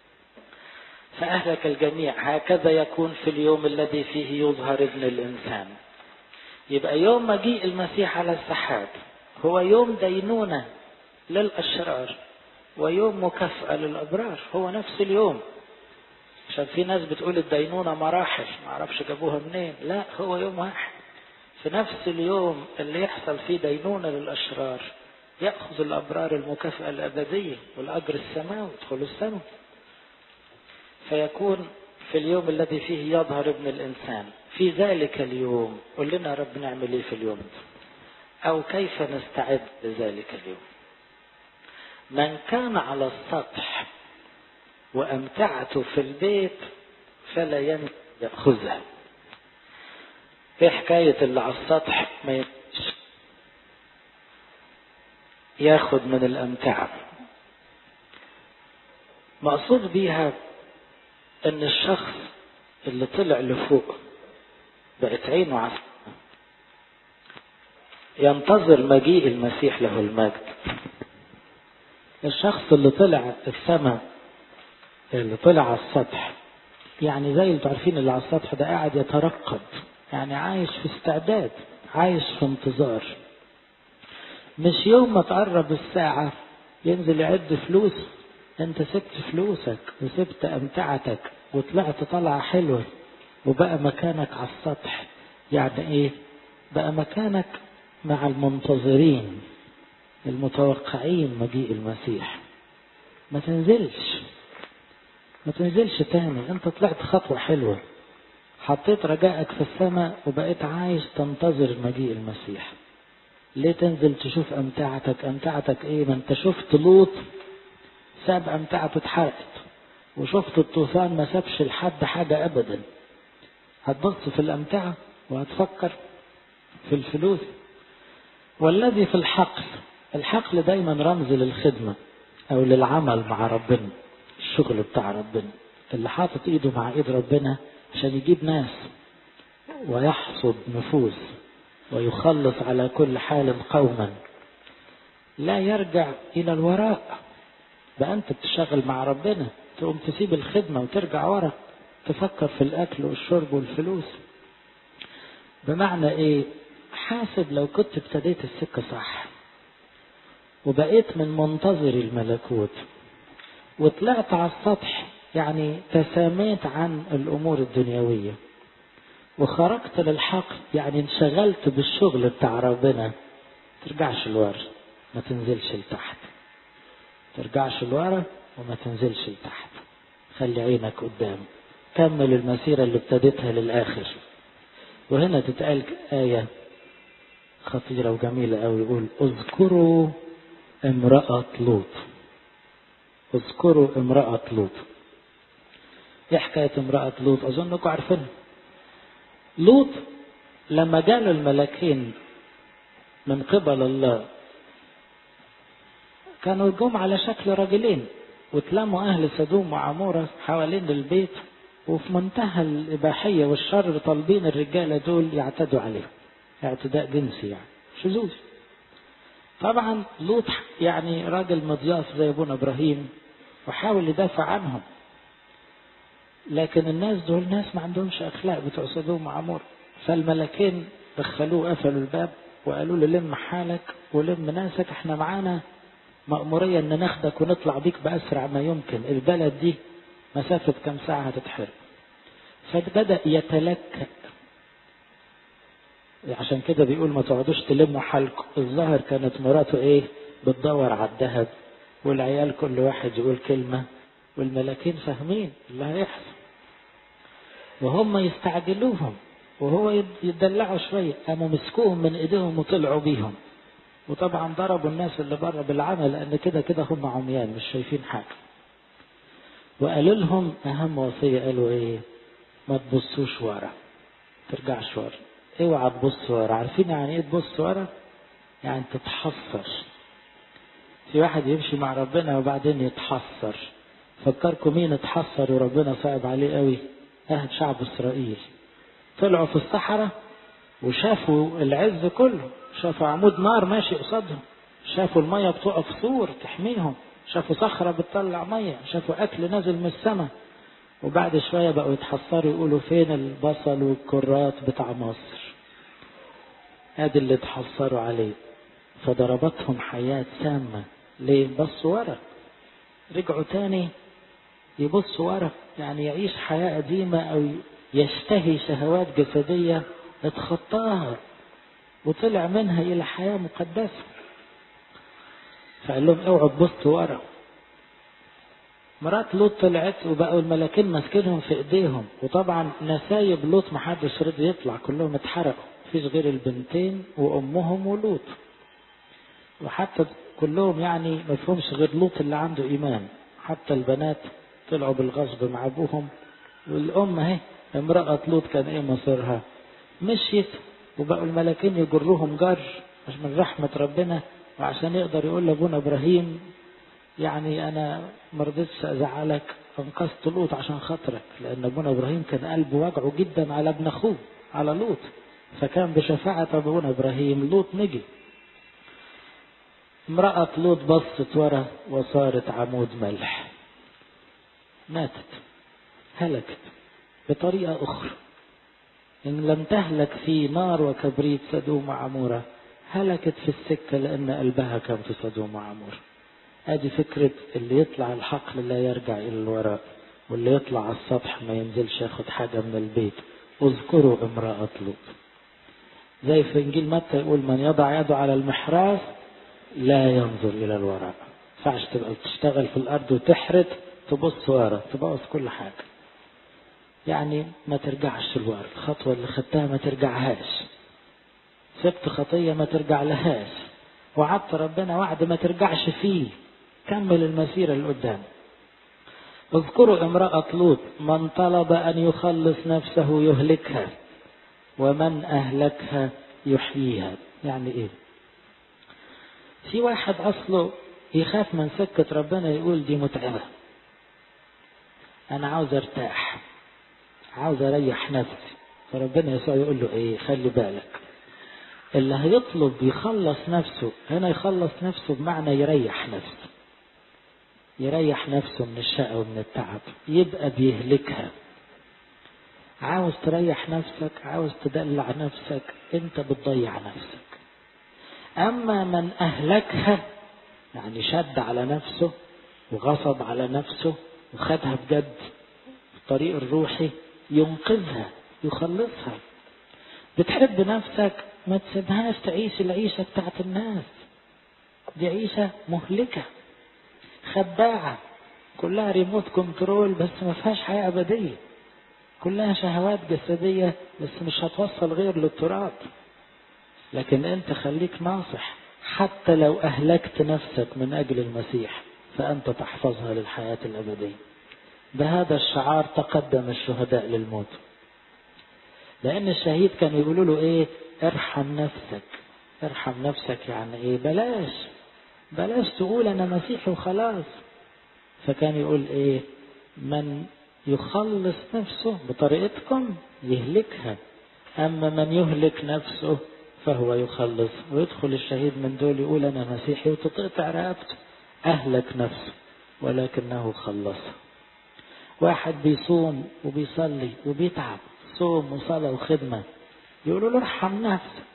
فأهلك الجميع هكذا يكون في اليوم الذي فيه يظهر ابن الإنسان يبقى يوم مجيء المسيح على السحاب هو يوم دينونة للأشرار ويوم مكافأة للأبرار هو نفس اليوم عشان في ناس بتقول الدينونة مراحل معرفش جابوها منين لا هو يوم واحد في نفس اليوم اللي يحصل فيه دينونة للأشرار يأخذ الأبرار المكافأة الأبدية والأجر السماوي يدخلوا السماء فيكون في اليوم الذي فيه يظهر ابن الإنسان في ذلك اليوم قل لنا يا رب نعمل ايه في اليوم ده أو كيف نستعد لذلك اليوم من كان على السطح وأمتعته في البيت فلا ينسى يأخذها ايه حكاية اللي على السطح ما ينسى ياخد من الأمتعة مقصود بيها ان الشخص اللي طلع لفوق بقت عينه على ينتظر مجيء المسيح له المجد الشخص اللي طلع السماء اللي طلع على السطح يعني زي اللي عارفين اللي على السطح ده قاعد يترقب يعني عايش في استعداد عايش في انتظار مش يوم ما تقرب الساعة ينزل يعد فلوس انت سبت فلوسك وسبت امتعتك وطلعت طلعة حلوة وبقى مكانك على السطح يعني ايه بقى مكانك مع المنتظرين المتوقعين مجيء المسيح ما تنزلش ما تنزلش تاني انت طلعت خطوة حلوة حطيت رجائك في السماء وبقيت عايش تنتظر مجيء المسيح ليه تنزل تشوف امتعتك امتعتك ايه ما انت شفت لوط ساب امتعته اتحرقت وشفت الطوفان ما سابش لحد حاجة ابدا هتبص في الامتعة وهتفكر في الفلوس والذي في الحقل الحقل دايما رمز للخدمة او للعمل مع ربنا الشغل بتاع ربنا اللي حاطط ايده مع ايد ربنا عشان يجيب ناس ويحصد نفوس ويخلص على كل حال قوما لا يرجع الى الوراء بقى انت بتشتغل مع ربنا تقوم تسيب الخدمة وترجع ورا تفكر في الاكل والشرب والفلوس بمعنى ايه حاسب لو كنت ابتديت السكة صح وبقيت من منتظري الملكوت وطلعت على السطح يعني تساميت عن الامور الدنيوية وخرجت للحق يعني انشغلت بالشغل بتاع ربنا ترجعش لورا ما تنزلش لتحت ترجعش لورا وما تنزلش لتحت خلي عينك قدام كمل المسيرة اللي ابتديتها للآخر وهنا تتقال آية خطيرة وجميلة أوي يقول اذكروا امرأة لوط اذكروا امرأة لوط ايه حكاية امرأة لوط أظنكم عارفينها لوط لما جاله الملكين من قبل الله كانوا جم على شكل رجلين واتلموا أهل سدوم وعمورة حوالين البيت وفي منتهى الإباحية والشر طالبين الرجالة دول يعتدوا عليهم اعتداء جنسي يعني شذوذ طبعا لوط يعني راجل مضياف زي ابونا ابراهيم وحاول يدافع عنهم لكن الناس دول ناس ما عندهمش اخلاق بتوع سدوم وعمور فالملكين دخلوه قفلوا الباب وقالوا له لم حالك ولم ناسك احنا معانا مأمورية ان ناخدك ونطلع بيك بأسرع ما يمكن البلد دي مسافة كم ساعة هتتحرق فبدأ يتلكأ عشان كده بيقول ما تقعدوش تلموا حالكم الظاهر كانت مراته ايه بتدور على الذهب والعيال كل واحد يقول كلمة والملاكين فاهمين اللي هيحصل وهم يستعجلوهم وهو يدلعوا شوية قاموا مسكوهم من ايديهم وطلعوا بيهم وطبعا ضربوا الناس اللي بره بالعمل لان كده كده هم عميان مش شايفين حاجة وقالوا لهم اهم وصية قالوا ايه ما تبصوش ورا ترجعش ورا اوعى تبص ورا عارفين يعني ايه تبص ورا يعني تتحسر في واحد يمشي مع ربنا وبعدين يتحسر فكركم مين اتحسر وربنا صعب عليه قوي اهل شعب اسرائيل طلعوا في الصحراء وشافوا العز كله شافوا عمود نار ماشي قصادهم شافوا المية بتقف سور تحميهم شافوا صخرة بتطلع مية شافوا أكل نازل من السماء وبعد شوية بقوا يتحسروا يقولوا فين البصل والكرات بتاع مصر ادي اللي اتحسروا عليه فضربتهم حياة سامة ليه بصوا ورا رجعوا تاني يبصوا ورا يعني يعيش حياة قديمة أو يشتهي شهوات جسدية اتخطاها وطلع منها إلى حياة مقدسة فقال لهم اوعوا تبصوا ورا مرات لوط طلعت وبقوا الملاكين ماسكينهم في ايديهم وطبعا نسايب لوط محدش رضي يطلع كلهم اتحرقوا مفيش غير البنتين وامهم ولوط وحتى كلهم يعني ما فيهمش غير لوط اللي عنده ايمان حتى البنات طلعوا بالغصب مع ابوهم والام اهي امرأة لوط كان ايه مصيرها مشيت وبقوا الملاكين يجروهم جر مش من رحمة ربنا وعشان يقدر يقول لابونا ابراهيم يعني انا ما رضيتش ازعلك انقذت لوط عشان خاطرك لان ابونا ابراهيم كان قلبه وجعه جدا على ابن اخوه على لوط فكان بشفاعة ابونا ابراهيم لوط نجي امرأة لوط بصت ورا وصارت عمود ملح ماتت هلكت بطريقة أخرى إن لم تهلك في نار وكبريت سدوم وعمورة هلكت في السكة لأن قلبها كان في سدوم وعمورة ادي فكرة اللي يطلع الحقل لا يرجع الى الوراء واللي يطلع على السطح ما ينزلش ياخد حاجة من البيت اذكروا امرأة لوط زي في انجيل متى يقول من يضع يده على المحراث لا ينظر الى الوراء ينفعش تبقى تشتغل في الارض وتحرث تبص ورا تبوظ كل حاجة يعني ما ترجعش الورا الخطوة اللي خدتها ما ترجعهاش سبت خطية ما ترجع لهاش وعدت ربنا وعد ما ترجعش فيه كمل المسيرة اللي قدام اذكروا امرأة لوط من طلب أن يخلص نفسه يهلكها ومن أهلكها يحييها يعني إيه في واحد أصله يخاف من سكة ربنا يقول دي متعبة أنا عاوز أرتاح عاوز أريح نفسي فربنا يسوع يقول له إيه خلي بالك اللي هيطلب يخلص نفسه هنا يخلص نفسه بمعنى يريح نفسه يريح نفسه من الشقة ومن التعب يبقى بيهلكها عاوز تريح نفسك عاوز تدلع نفسك انت بتضيع نفسك اما من اهلكها يعني شد على نفسه وغصب على نفسه وخدها بجد الطريق الروحي ينقذها يخلصها بتحب نفسك ما تسيبهاش تعيش العيشة بتاعت الناس دي عيشة مهلكة خداعة كلها ريموت كنترول بس ما فيهاش حياة أبدية كلها شهوات جسدية بس مش هتوصل غير للتراب لكن انت خليك ناصح حتى لو أهلكت نفسك من أجل المسيح فأنت تحفظها للحياة الأبدية بهذا الشعار تقدم الشهداء للموت لأن الشهيد كانوا يقولوا له إيه ارحم نفسك ارحم نفسك يعني إيه بلاش بلاش تقول أنا مسيحي وخلاص فكان يقول إيه من يخلص نفسه بطريقتكم يهلكها أما من يهلك نفسه فهو يخلص ويدخل الشهيد من دول يقول أنا مسيحي وتتقطع رقبته أهلك نفسه ولكنه خلص واحد بيصوم وبيصلي وبيتعب صوم وصلاة وخدمة يقولوا له ارحم نفسك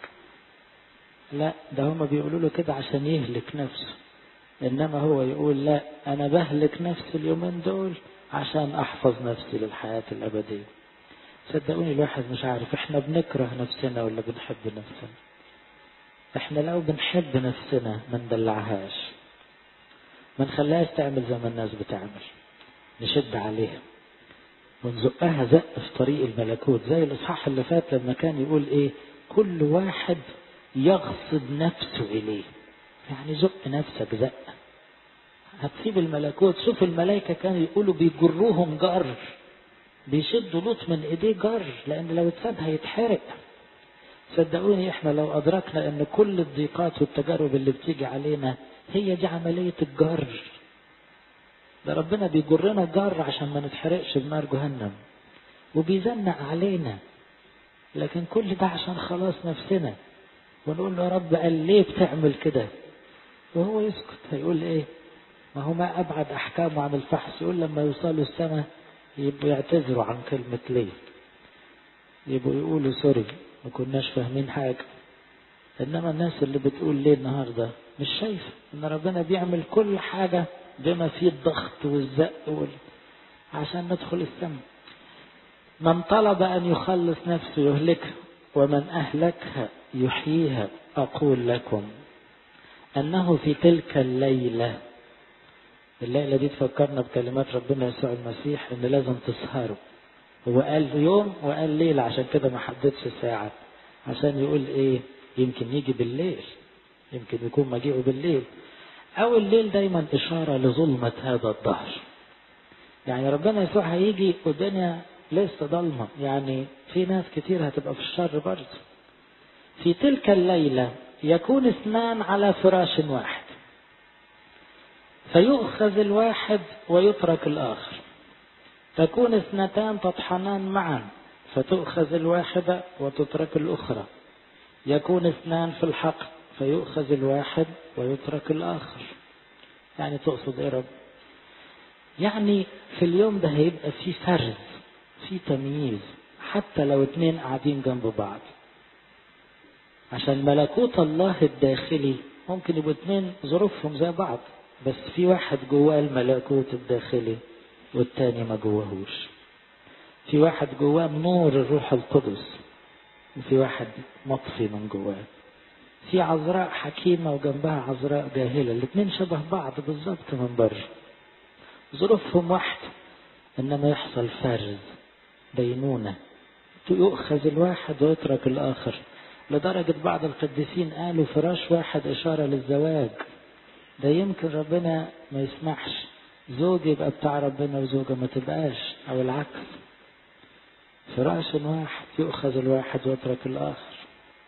لا ده هما بيقولوا له كده عشان يهلك نفسه إنما هو يقول لا أنا بهلك نفسي اليومين دول عشان أحفظ نفسي للحياة الأبدية صدقوني الواحد مش عارف احنا بنكره نفسنا ولا بنحب نفسنا احنا لو بنحب نفسنا ما ندلعهاش ما نخليهاش تعمل زي ما الناس بتعمل نشد عليها ونزقها زق في طريق الملكوت زي الاصحاح اللي فات لما كان يقول ايه كل واحد يغصب نفسه اليه يعني زق نفسك زق هتسيب الملكوت شوف الملائكه كانوا يقولوا بيجروهم جر بيشدوا لوط من ايديه جر لان لو اتساب هيتحرق صدقوني احنا لو ادركنا ان كل الضيقات والتجارب اللي بتيجي علينا هي دي عملية الجر ده ربنا بيجرنا جر عشان ما نتحرقش بنار جهنم وبيزنق علينا لكن كل ده عشان خلاص نفسنا ونقول له يا رب قال ليه بتعمل كده وهو يسكت هيقول ايه ما هو ما ابعد احكامه عن الفحص يقول لما يوصلوا السماء يبقوا يعتذروا عن كلمة ليه يبقوا يقولوا سوري ما كناش فاهمين حاجة انما الناس اللي بتقول ليه النهاردة مش شايفة ان ربنا بيعمل كل حاجة بما فيه الضغط والزق وال... عشان ندخل السماء من طلب ان يخلص نفسه يهلكها ومن اهلكها يحييها اقول لكم انه في تلك الليله الليلة دي تفكرنا بكلمات ربنا يسوع المسيح ان لازم تسهروا هو قال يوم وقال ليلة عشان كده ما حددش ساعة عشان يقول ايه يمكن يجي بالليل يمكن يكون مجيئه بالليل او الليل دايما اشارة لظلمة هذا الظهر يعني ربنا يسوع هيجي والدنيا لسه ضلمة يعني في ناس كتير هتبقى في الشر برضه في تلك الليلة يكون اثنان على فراش واحد فيؤخذ الواحد ويترك الآخر تكون اثنتان تطحنان معا فتؤخذ الواحدة وتترك الأخرى يكون اثنان في الحق فيؤخذ الواحد ويترك الآخر يعني تقصد ايه رب يعني في اليوم ده هيبقى في فرز في تمييز حتى لو اتنين قاعدين جنب بعض عشان ملكوت الله الداخلي ممكن يبقوا اتنين ظروفهم زي بعض بس في واحد جواه الملكوت الداخلي والتاني ما جواهوش في واحد جواه نور الروح القدس وفي واحد مطفي من جواه في عذراء حكيمة وجنبها عذراء جاهلة الاتنين شبه بعض بالظبط من بره ظروفهم واحدة انما يحصل فرز بينونة يؤخذ الواحد ويترك الاخر لدرجة بعض القديسين قالوا فراش واحد اشارة للزواج ده يمكن ربنا ما يسمحش زوج يبقى بتاع ربنا وزوجة ما تبقاش او العكس فراش واحد يؤخذ الواحد ويترك الاخر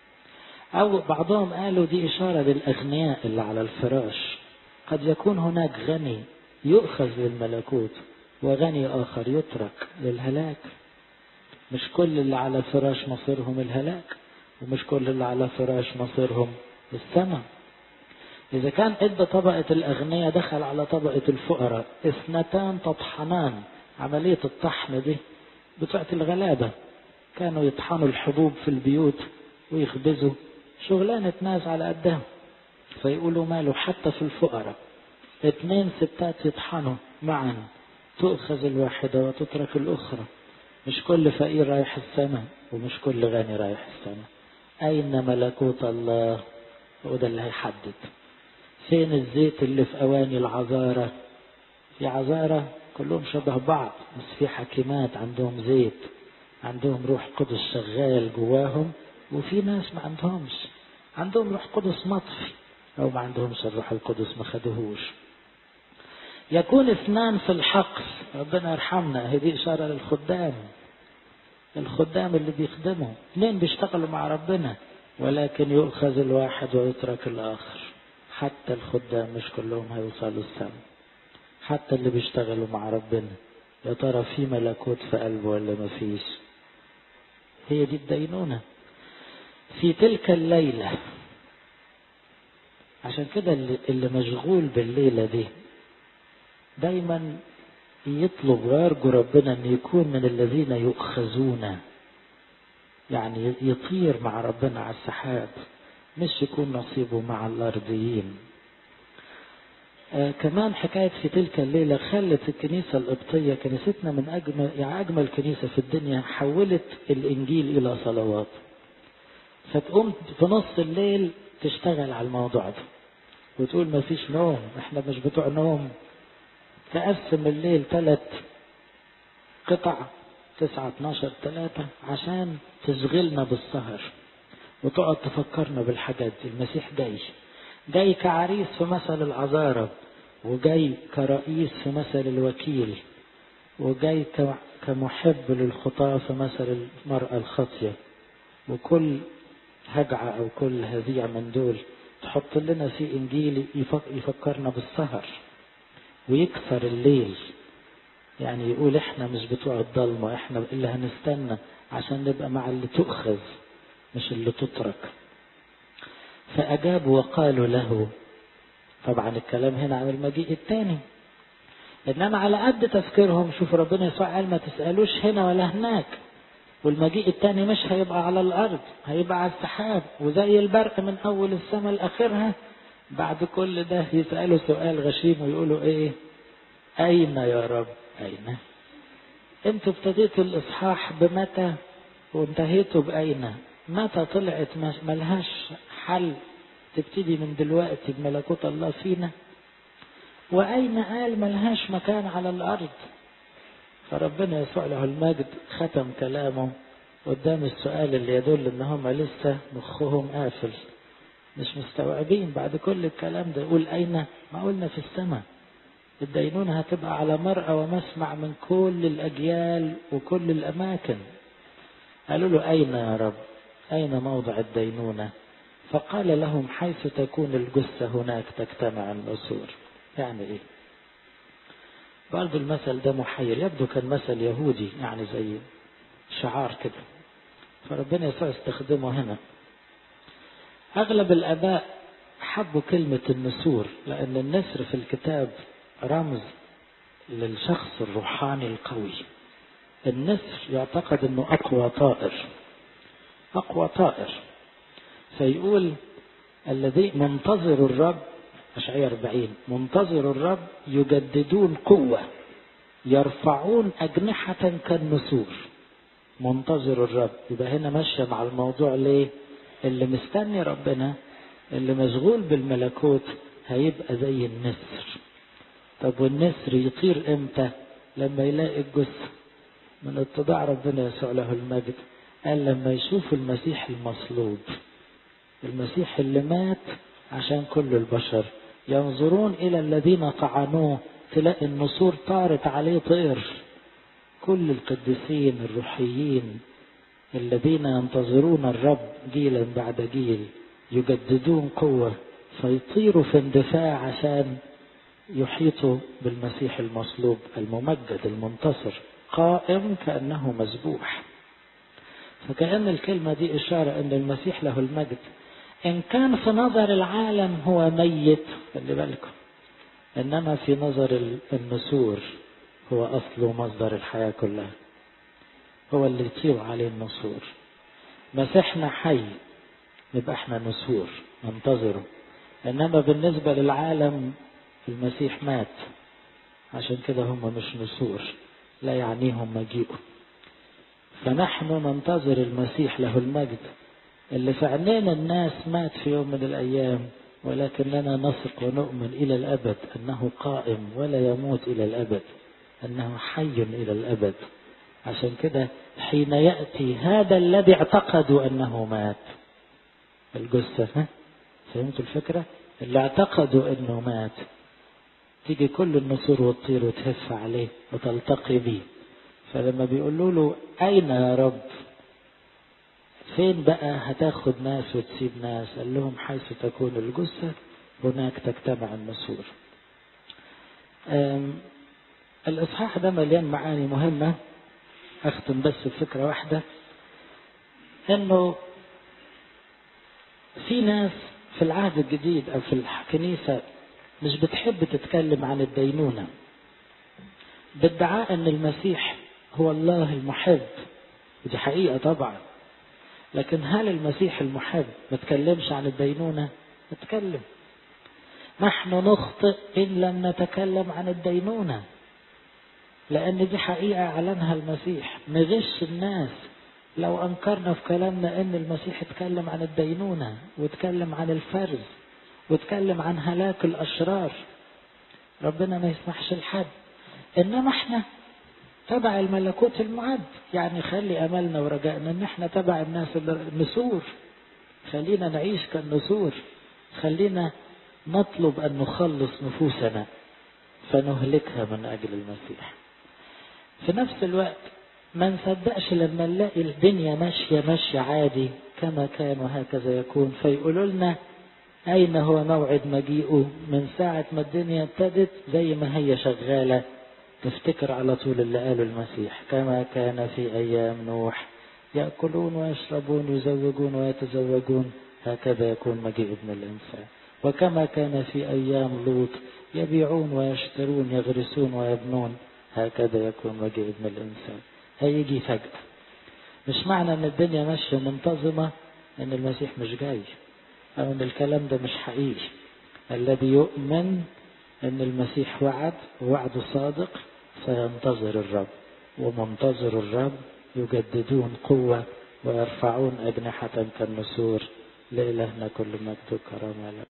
او بعضهم قالوا دي اشارة للاغنياء اللي على الفراش قد يكون هناك غني يؤخذ للملكوت وغني اخر يترك للهلاك مش كل اللي على فراش مصيرهم الهلاك ومش كل اللي على فراش مصيرهم السماء إذا كان إدى طبقة الأغنياء دخل على طبقة الفقراء اثنتان تطحنان عملية الطحن دي بتاعت الغلابة كانوا يطحنوا الحبوب في البيوت ويخبزوا شغلانة ناس على قدهم فيقولوا ماله حتى في الفقراء اتنين ستات يطحنوا معا تؤخذ الواحدة وتترك الأخرى مش كل فقير رايح السماء ومش كل غني رايح السماء أين ملكوت الله وده اللي هيحدد فين الزيت اللي في أواني العذارة في عذارة كلهم شبه بعض بس في حكيمات عندهم زيت عندهم روح قدس شغال جواهم وفي ناس ما عندهمش عندهم روح قدس مطفي أو ما عندهمش الروح القدس ما خدوهوش يكون اثنان في الحقل ربنا يرحمنا هذه إشارة للخدام الخدام اللي بيخدموا اثنين بيشتغلوا مع ربنا ولكن يؤخذ الواحد ويترك الآخر حتى الخدام مش كلهم هيوصلوا السماء حتى اللي بيشتغلوا مع ربنا يا ترى في ملكوت في قلبه ولا ما فيش هي دي الدينونة في تلك الليلة عشان كده اللي, اللي مشغول بالليلة دي دايما يطلب ويرجو ربنا ان يكون من الذين يؤخذون يعني يطير مع ربنا على السحاب مش يكون نصيبه مع الارضيين آه كمان حكاية في تلك الليلة خلت الكنيسة القبطية كنيستنا من أجمل يعني أجمل كنيسة في الدنيا حولت الإنجيل إلى صلوات فتقوم في نص الليل تشتغل على الموضوع ده وتقول ما فيش نوم احنا مش بتوع نوم تقسم الليل ثلاث قطع تسعة اتناشر ثلاثة عشان تشغلنا بالسهر وتقعد تفكرنا بالحاجات دي المسيح جاي جاي كعريس في مثل العذارة وجاي كرئيس في مثل الوكيل وجاي كمحب للخطاة في مثل المرأة الخاطية وكل هجعة أو كل هزيع من دول تحط لنا في إنجيل يفكرنا بالسهر ويكسر الليل يعني يقول احنا مش بتوع الضلمة احنا اللي هنستنى عشان نبقى مع اللي تؤخذ مش اللي تترك فأجابوا وقالوا له طبعا الكلام هنا عن المجيء الثاني انما على قد تفكيرهم شوف ربنا يسوع قال ما تسالوش هنا ولا هناك والمجيء الثاني مش هيبقى على الارض هيبقى على السحاب وزي البرق من اول السماء لاخرها بعد كل ده يسالوا سؤال غشيم ويقولوا ايه اين يا رب اين انتوا ابتديتوا الاصحاح بمتى وانتهيتوا باين متى طلعت ملهاش حل تبتدي من دلوقتي بملكوت الله فينا وأين قال ملهاش مكان على الأرض فربنا يسوع له المجد ختم كلامه قدام السؤال اللي يدل ان هم لسه مخهم قافل مش مستوعبين بعد كل الكلام ده يقول اين ما قلنا في السماء الدينونة هتبقى على مرأى ومسمع من كل الأجيال وكل الأماكن قالوا له أين يا رب أين موضع الدينونة فقال لهم حيث تكون الجثة هناك تجتمع النسور يعني ايه برضو المثل ده محير يبدو كان مثل يهودي يعني زي شعار كده فربنا يسوع استخدمه هنا اغلب الاباء حبوا كلمة النسور لان النسر في الكتاب رمز للشخص الروحاني القوي النسر يعتقد انه اقوى طائر اقوى طائر فيقول الذي منتظر الرب أشعية 40 منتظر الرب يجددون قوة يرفعون أجنحة كالنسور منتظر الرب يبقى هنا ماشية مع الموضوع ليه اللي مستني ربنا اللي مشغول بالملكوت هيبقى زي النسر طب والنسر يطير امتى لما يلاقي الجثة من اتضاع ربنا يسوع له المجد قال لما يشوف المسيح المصلوب المسيح اللي مات عشان كل البشر ينظرون إلى الذين طعنوه تلاقي النسور طارت عليه طير كل القديسين الروحيين الذين ينتظرون الرب جيلا بعد جيل يجددون قوة فيطيروا في اندفاع عشان يحيطوا بالمسيح المصلوب الممجد المنتصر قائم كأنه مذبوح فكأن الكلمة دي إشارة أن المسيح له المجد إن كان في نظر العالم هو ميت خلي بالكم إنما في نظر النسور هو أصل ومصدر الحياة كلها هو اللي يطير عليه النسور مسيحنا حي نبقى احنا نسور ننتظره إنما بالنسبة للعالم المسيح مات عشان كده هم مش نسور لا يعنيهم مجيئه فنحن ننتظر المسيح له المجد اللي في عينينا الناس مات في يوم من الأيام ولكننا نثق ونؤمن إلى الأبد أنه قائم ولا يموت إلى الأبد أنه حي إلى الأبد عشان كده حين يأتي هذا الذي اعتقدوا أنه مات الجثة ها فهمتوا الفكرة اللي اعتقدوا أنه مات تيجي كل النسور وتطير وتهف عليه وتلتقي به فلما بيقولوا له أين يا رب فين بقى هتاخد ناس وتسيب ناس قال لهم حيث تكون الجثة هناك تجتمع النسور الإصحاح ده مليان معاني مهمة أختم بس بفكرة واحدة إنه في ناس في العهد الجديد أو في الكنيسة مش بتحب تتكلم عن الدينونة بادعاء أن المسيح هو الله المحب ودي حقيقة طبعا لكن هل المسيح المحب ما تكلمش عن الدينونة اتكلم نحن نخطئ إن لم نتكلم عن الدينونة لأن دي حقيقة أعلنها المسيح نغش الناس لو أنكرنا في كلامنا إن المسيح اتكلم عن الدينونة واتكلم عن الفرز واتكلم عن هلاك الأشرار ربنا ما يسمحش لحد إنما احنا تبع الملكوت المعد يعني خلي أملنا ورجائنا إن احنا تبع الناس النسور خلينا نعيش كالنسور خلينا نطلب أن نخلص نفوسنا فنهلكها من أجل المسيح في نفس الوقت ما نصدقش لما نلاقي الدنيا ماشية ماشية عادي كما كان وهكذا يكون فيقولوا لنا أين هو موعد مجيئه من ساعة ما الدنيا ابتدت زي ما هي شغالة تفتكر على طول اللي قاله المسيح كما كان في أيام نوح يأكلون ويشربون يزوجون ويتزوجون هكذا يكون مجيء ابن الإنسان وكما كان في أيام لوط يبيعون ويشترون يغرسون ويبنون هكذا يكون مجيء ابن الإنسان هيجي فجأة مش معنى ان الدنيا ماشية منتظمة ان المسيح مش جاي او ان الكلام ده مش حقيقي الذي يؤمن ان المسيح وعد ووعده صادق سينتظر الرب ومنتظر الرب يجددون قوة ويرفعون أجنحة كالنسور لإلهنا كل مجد وكرامة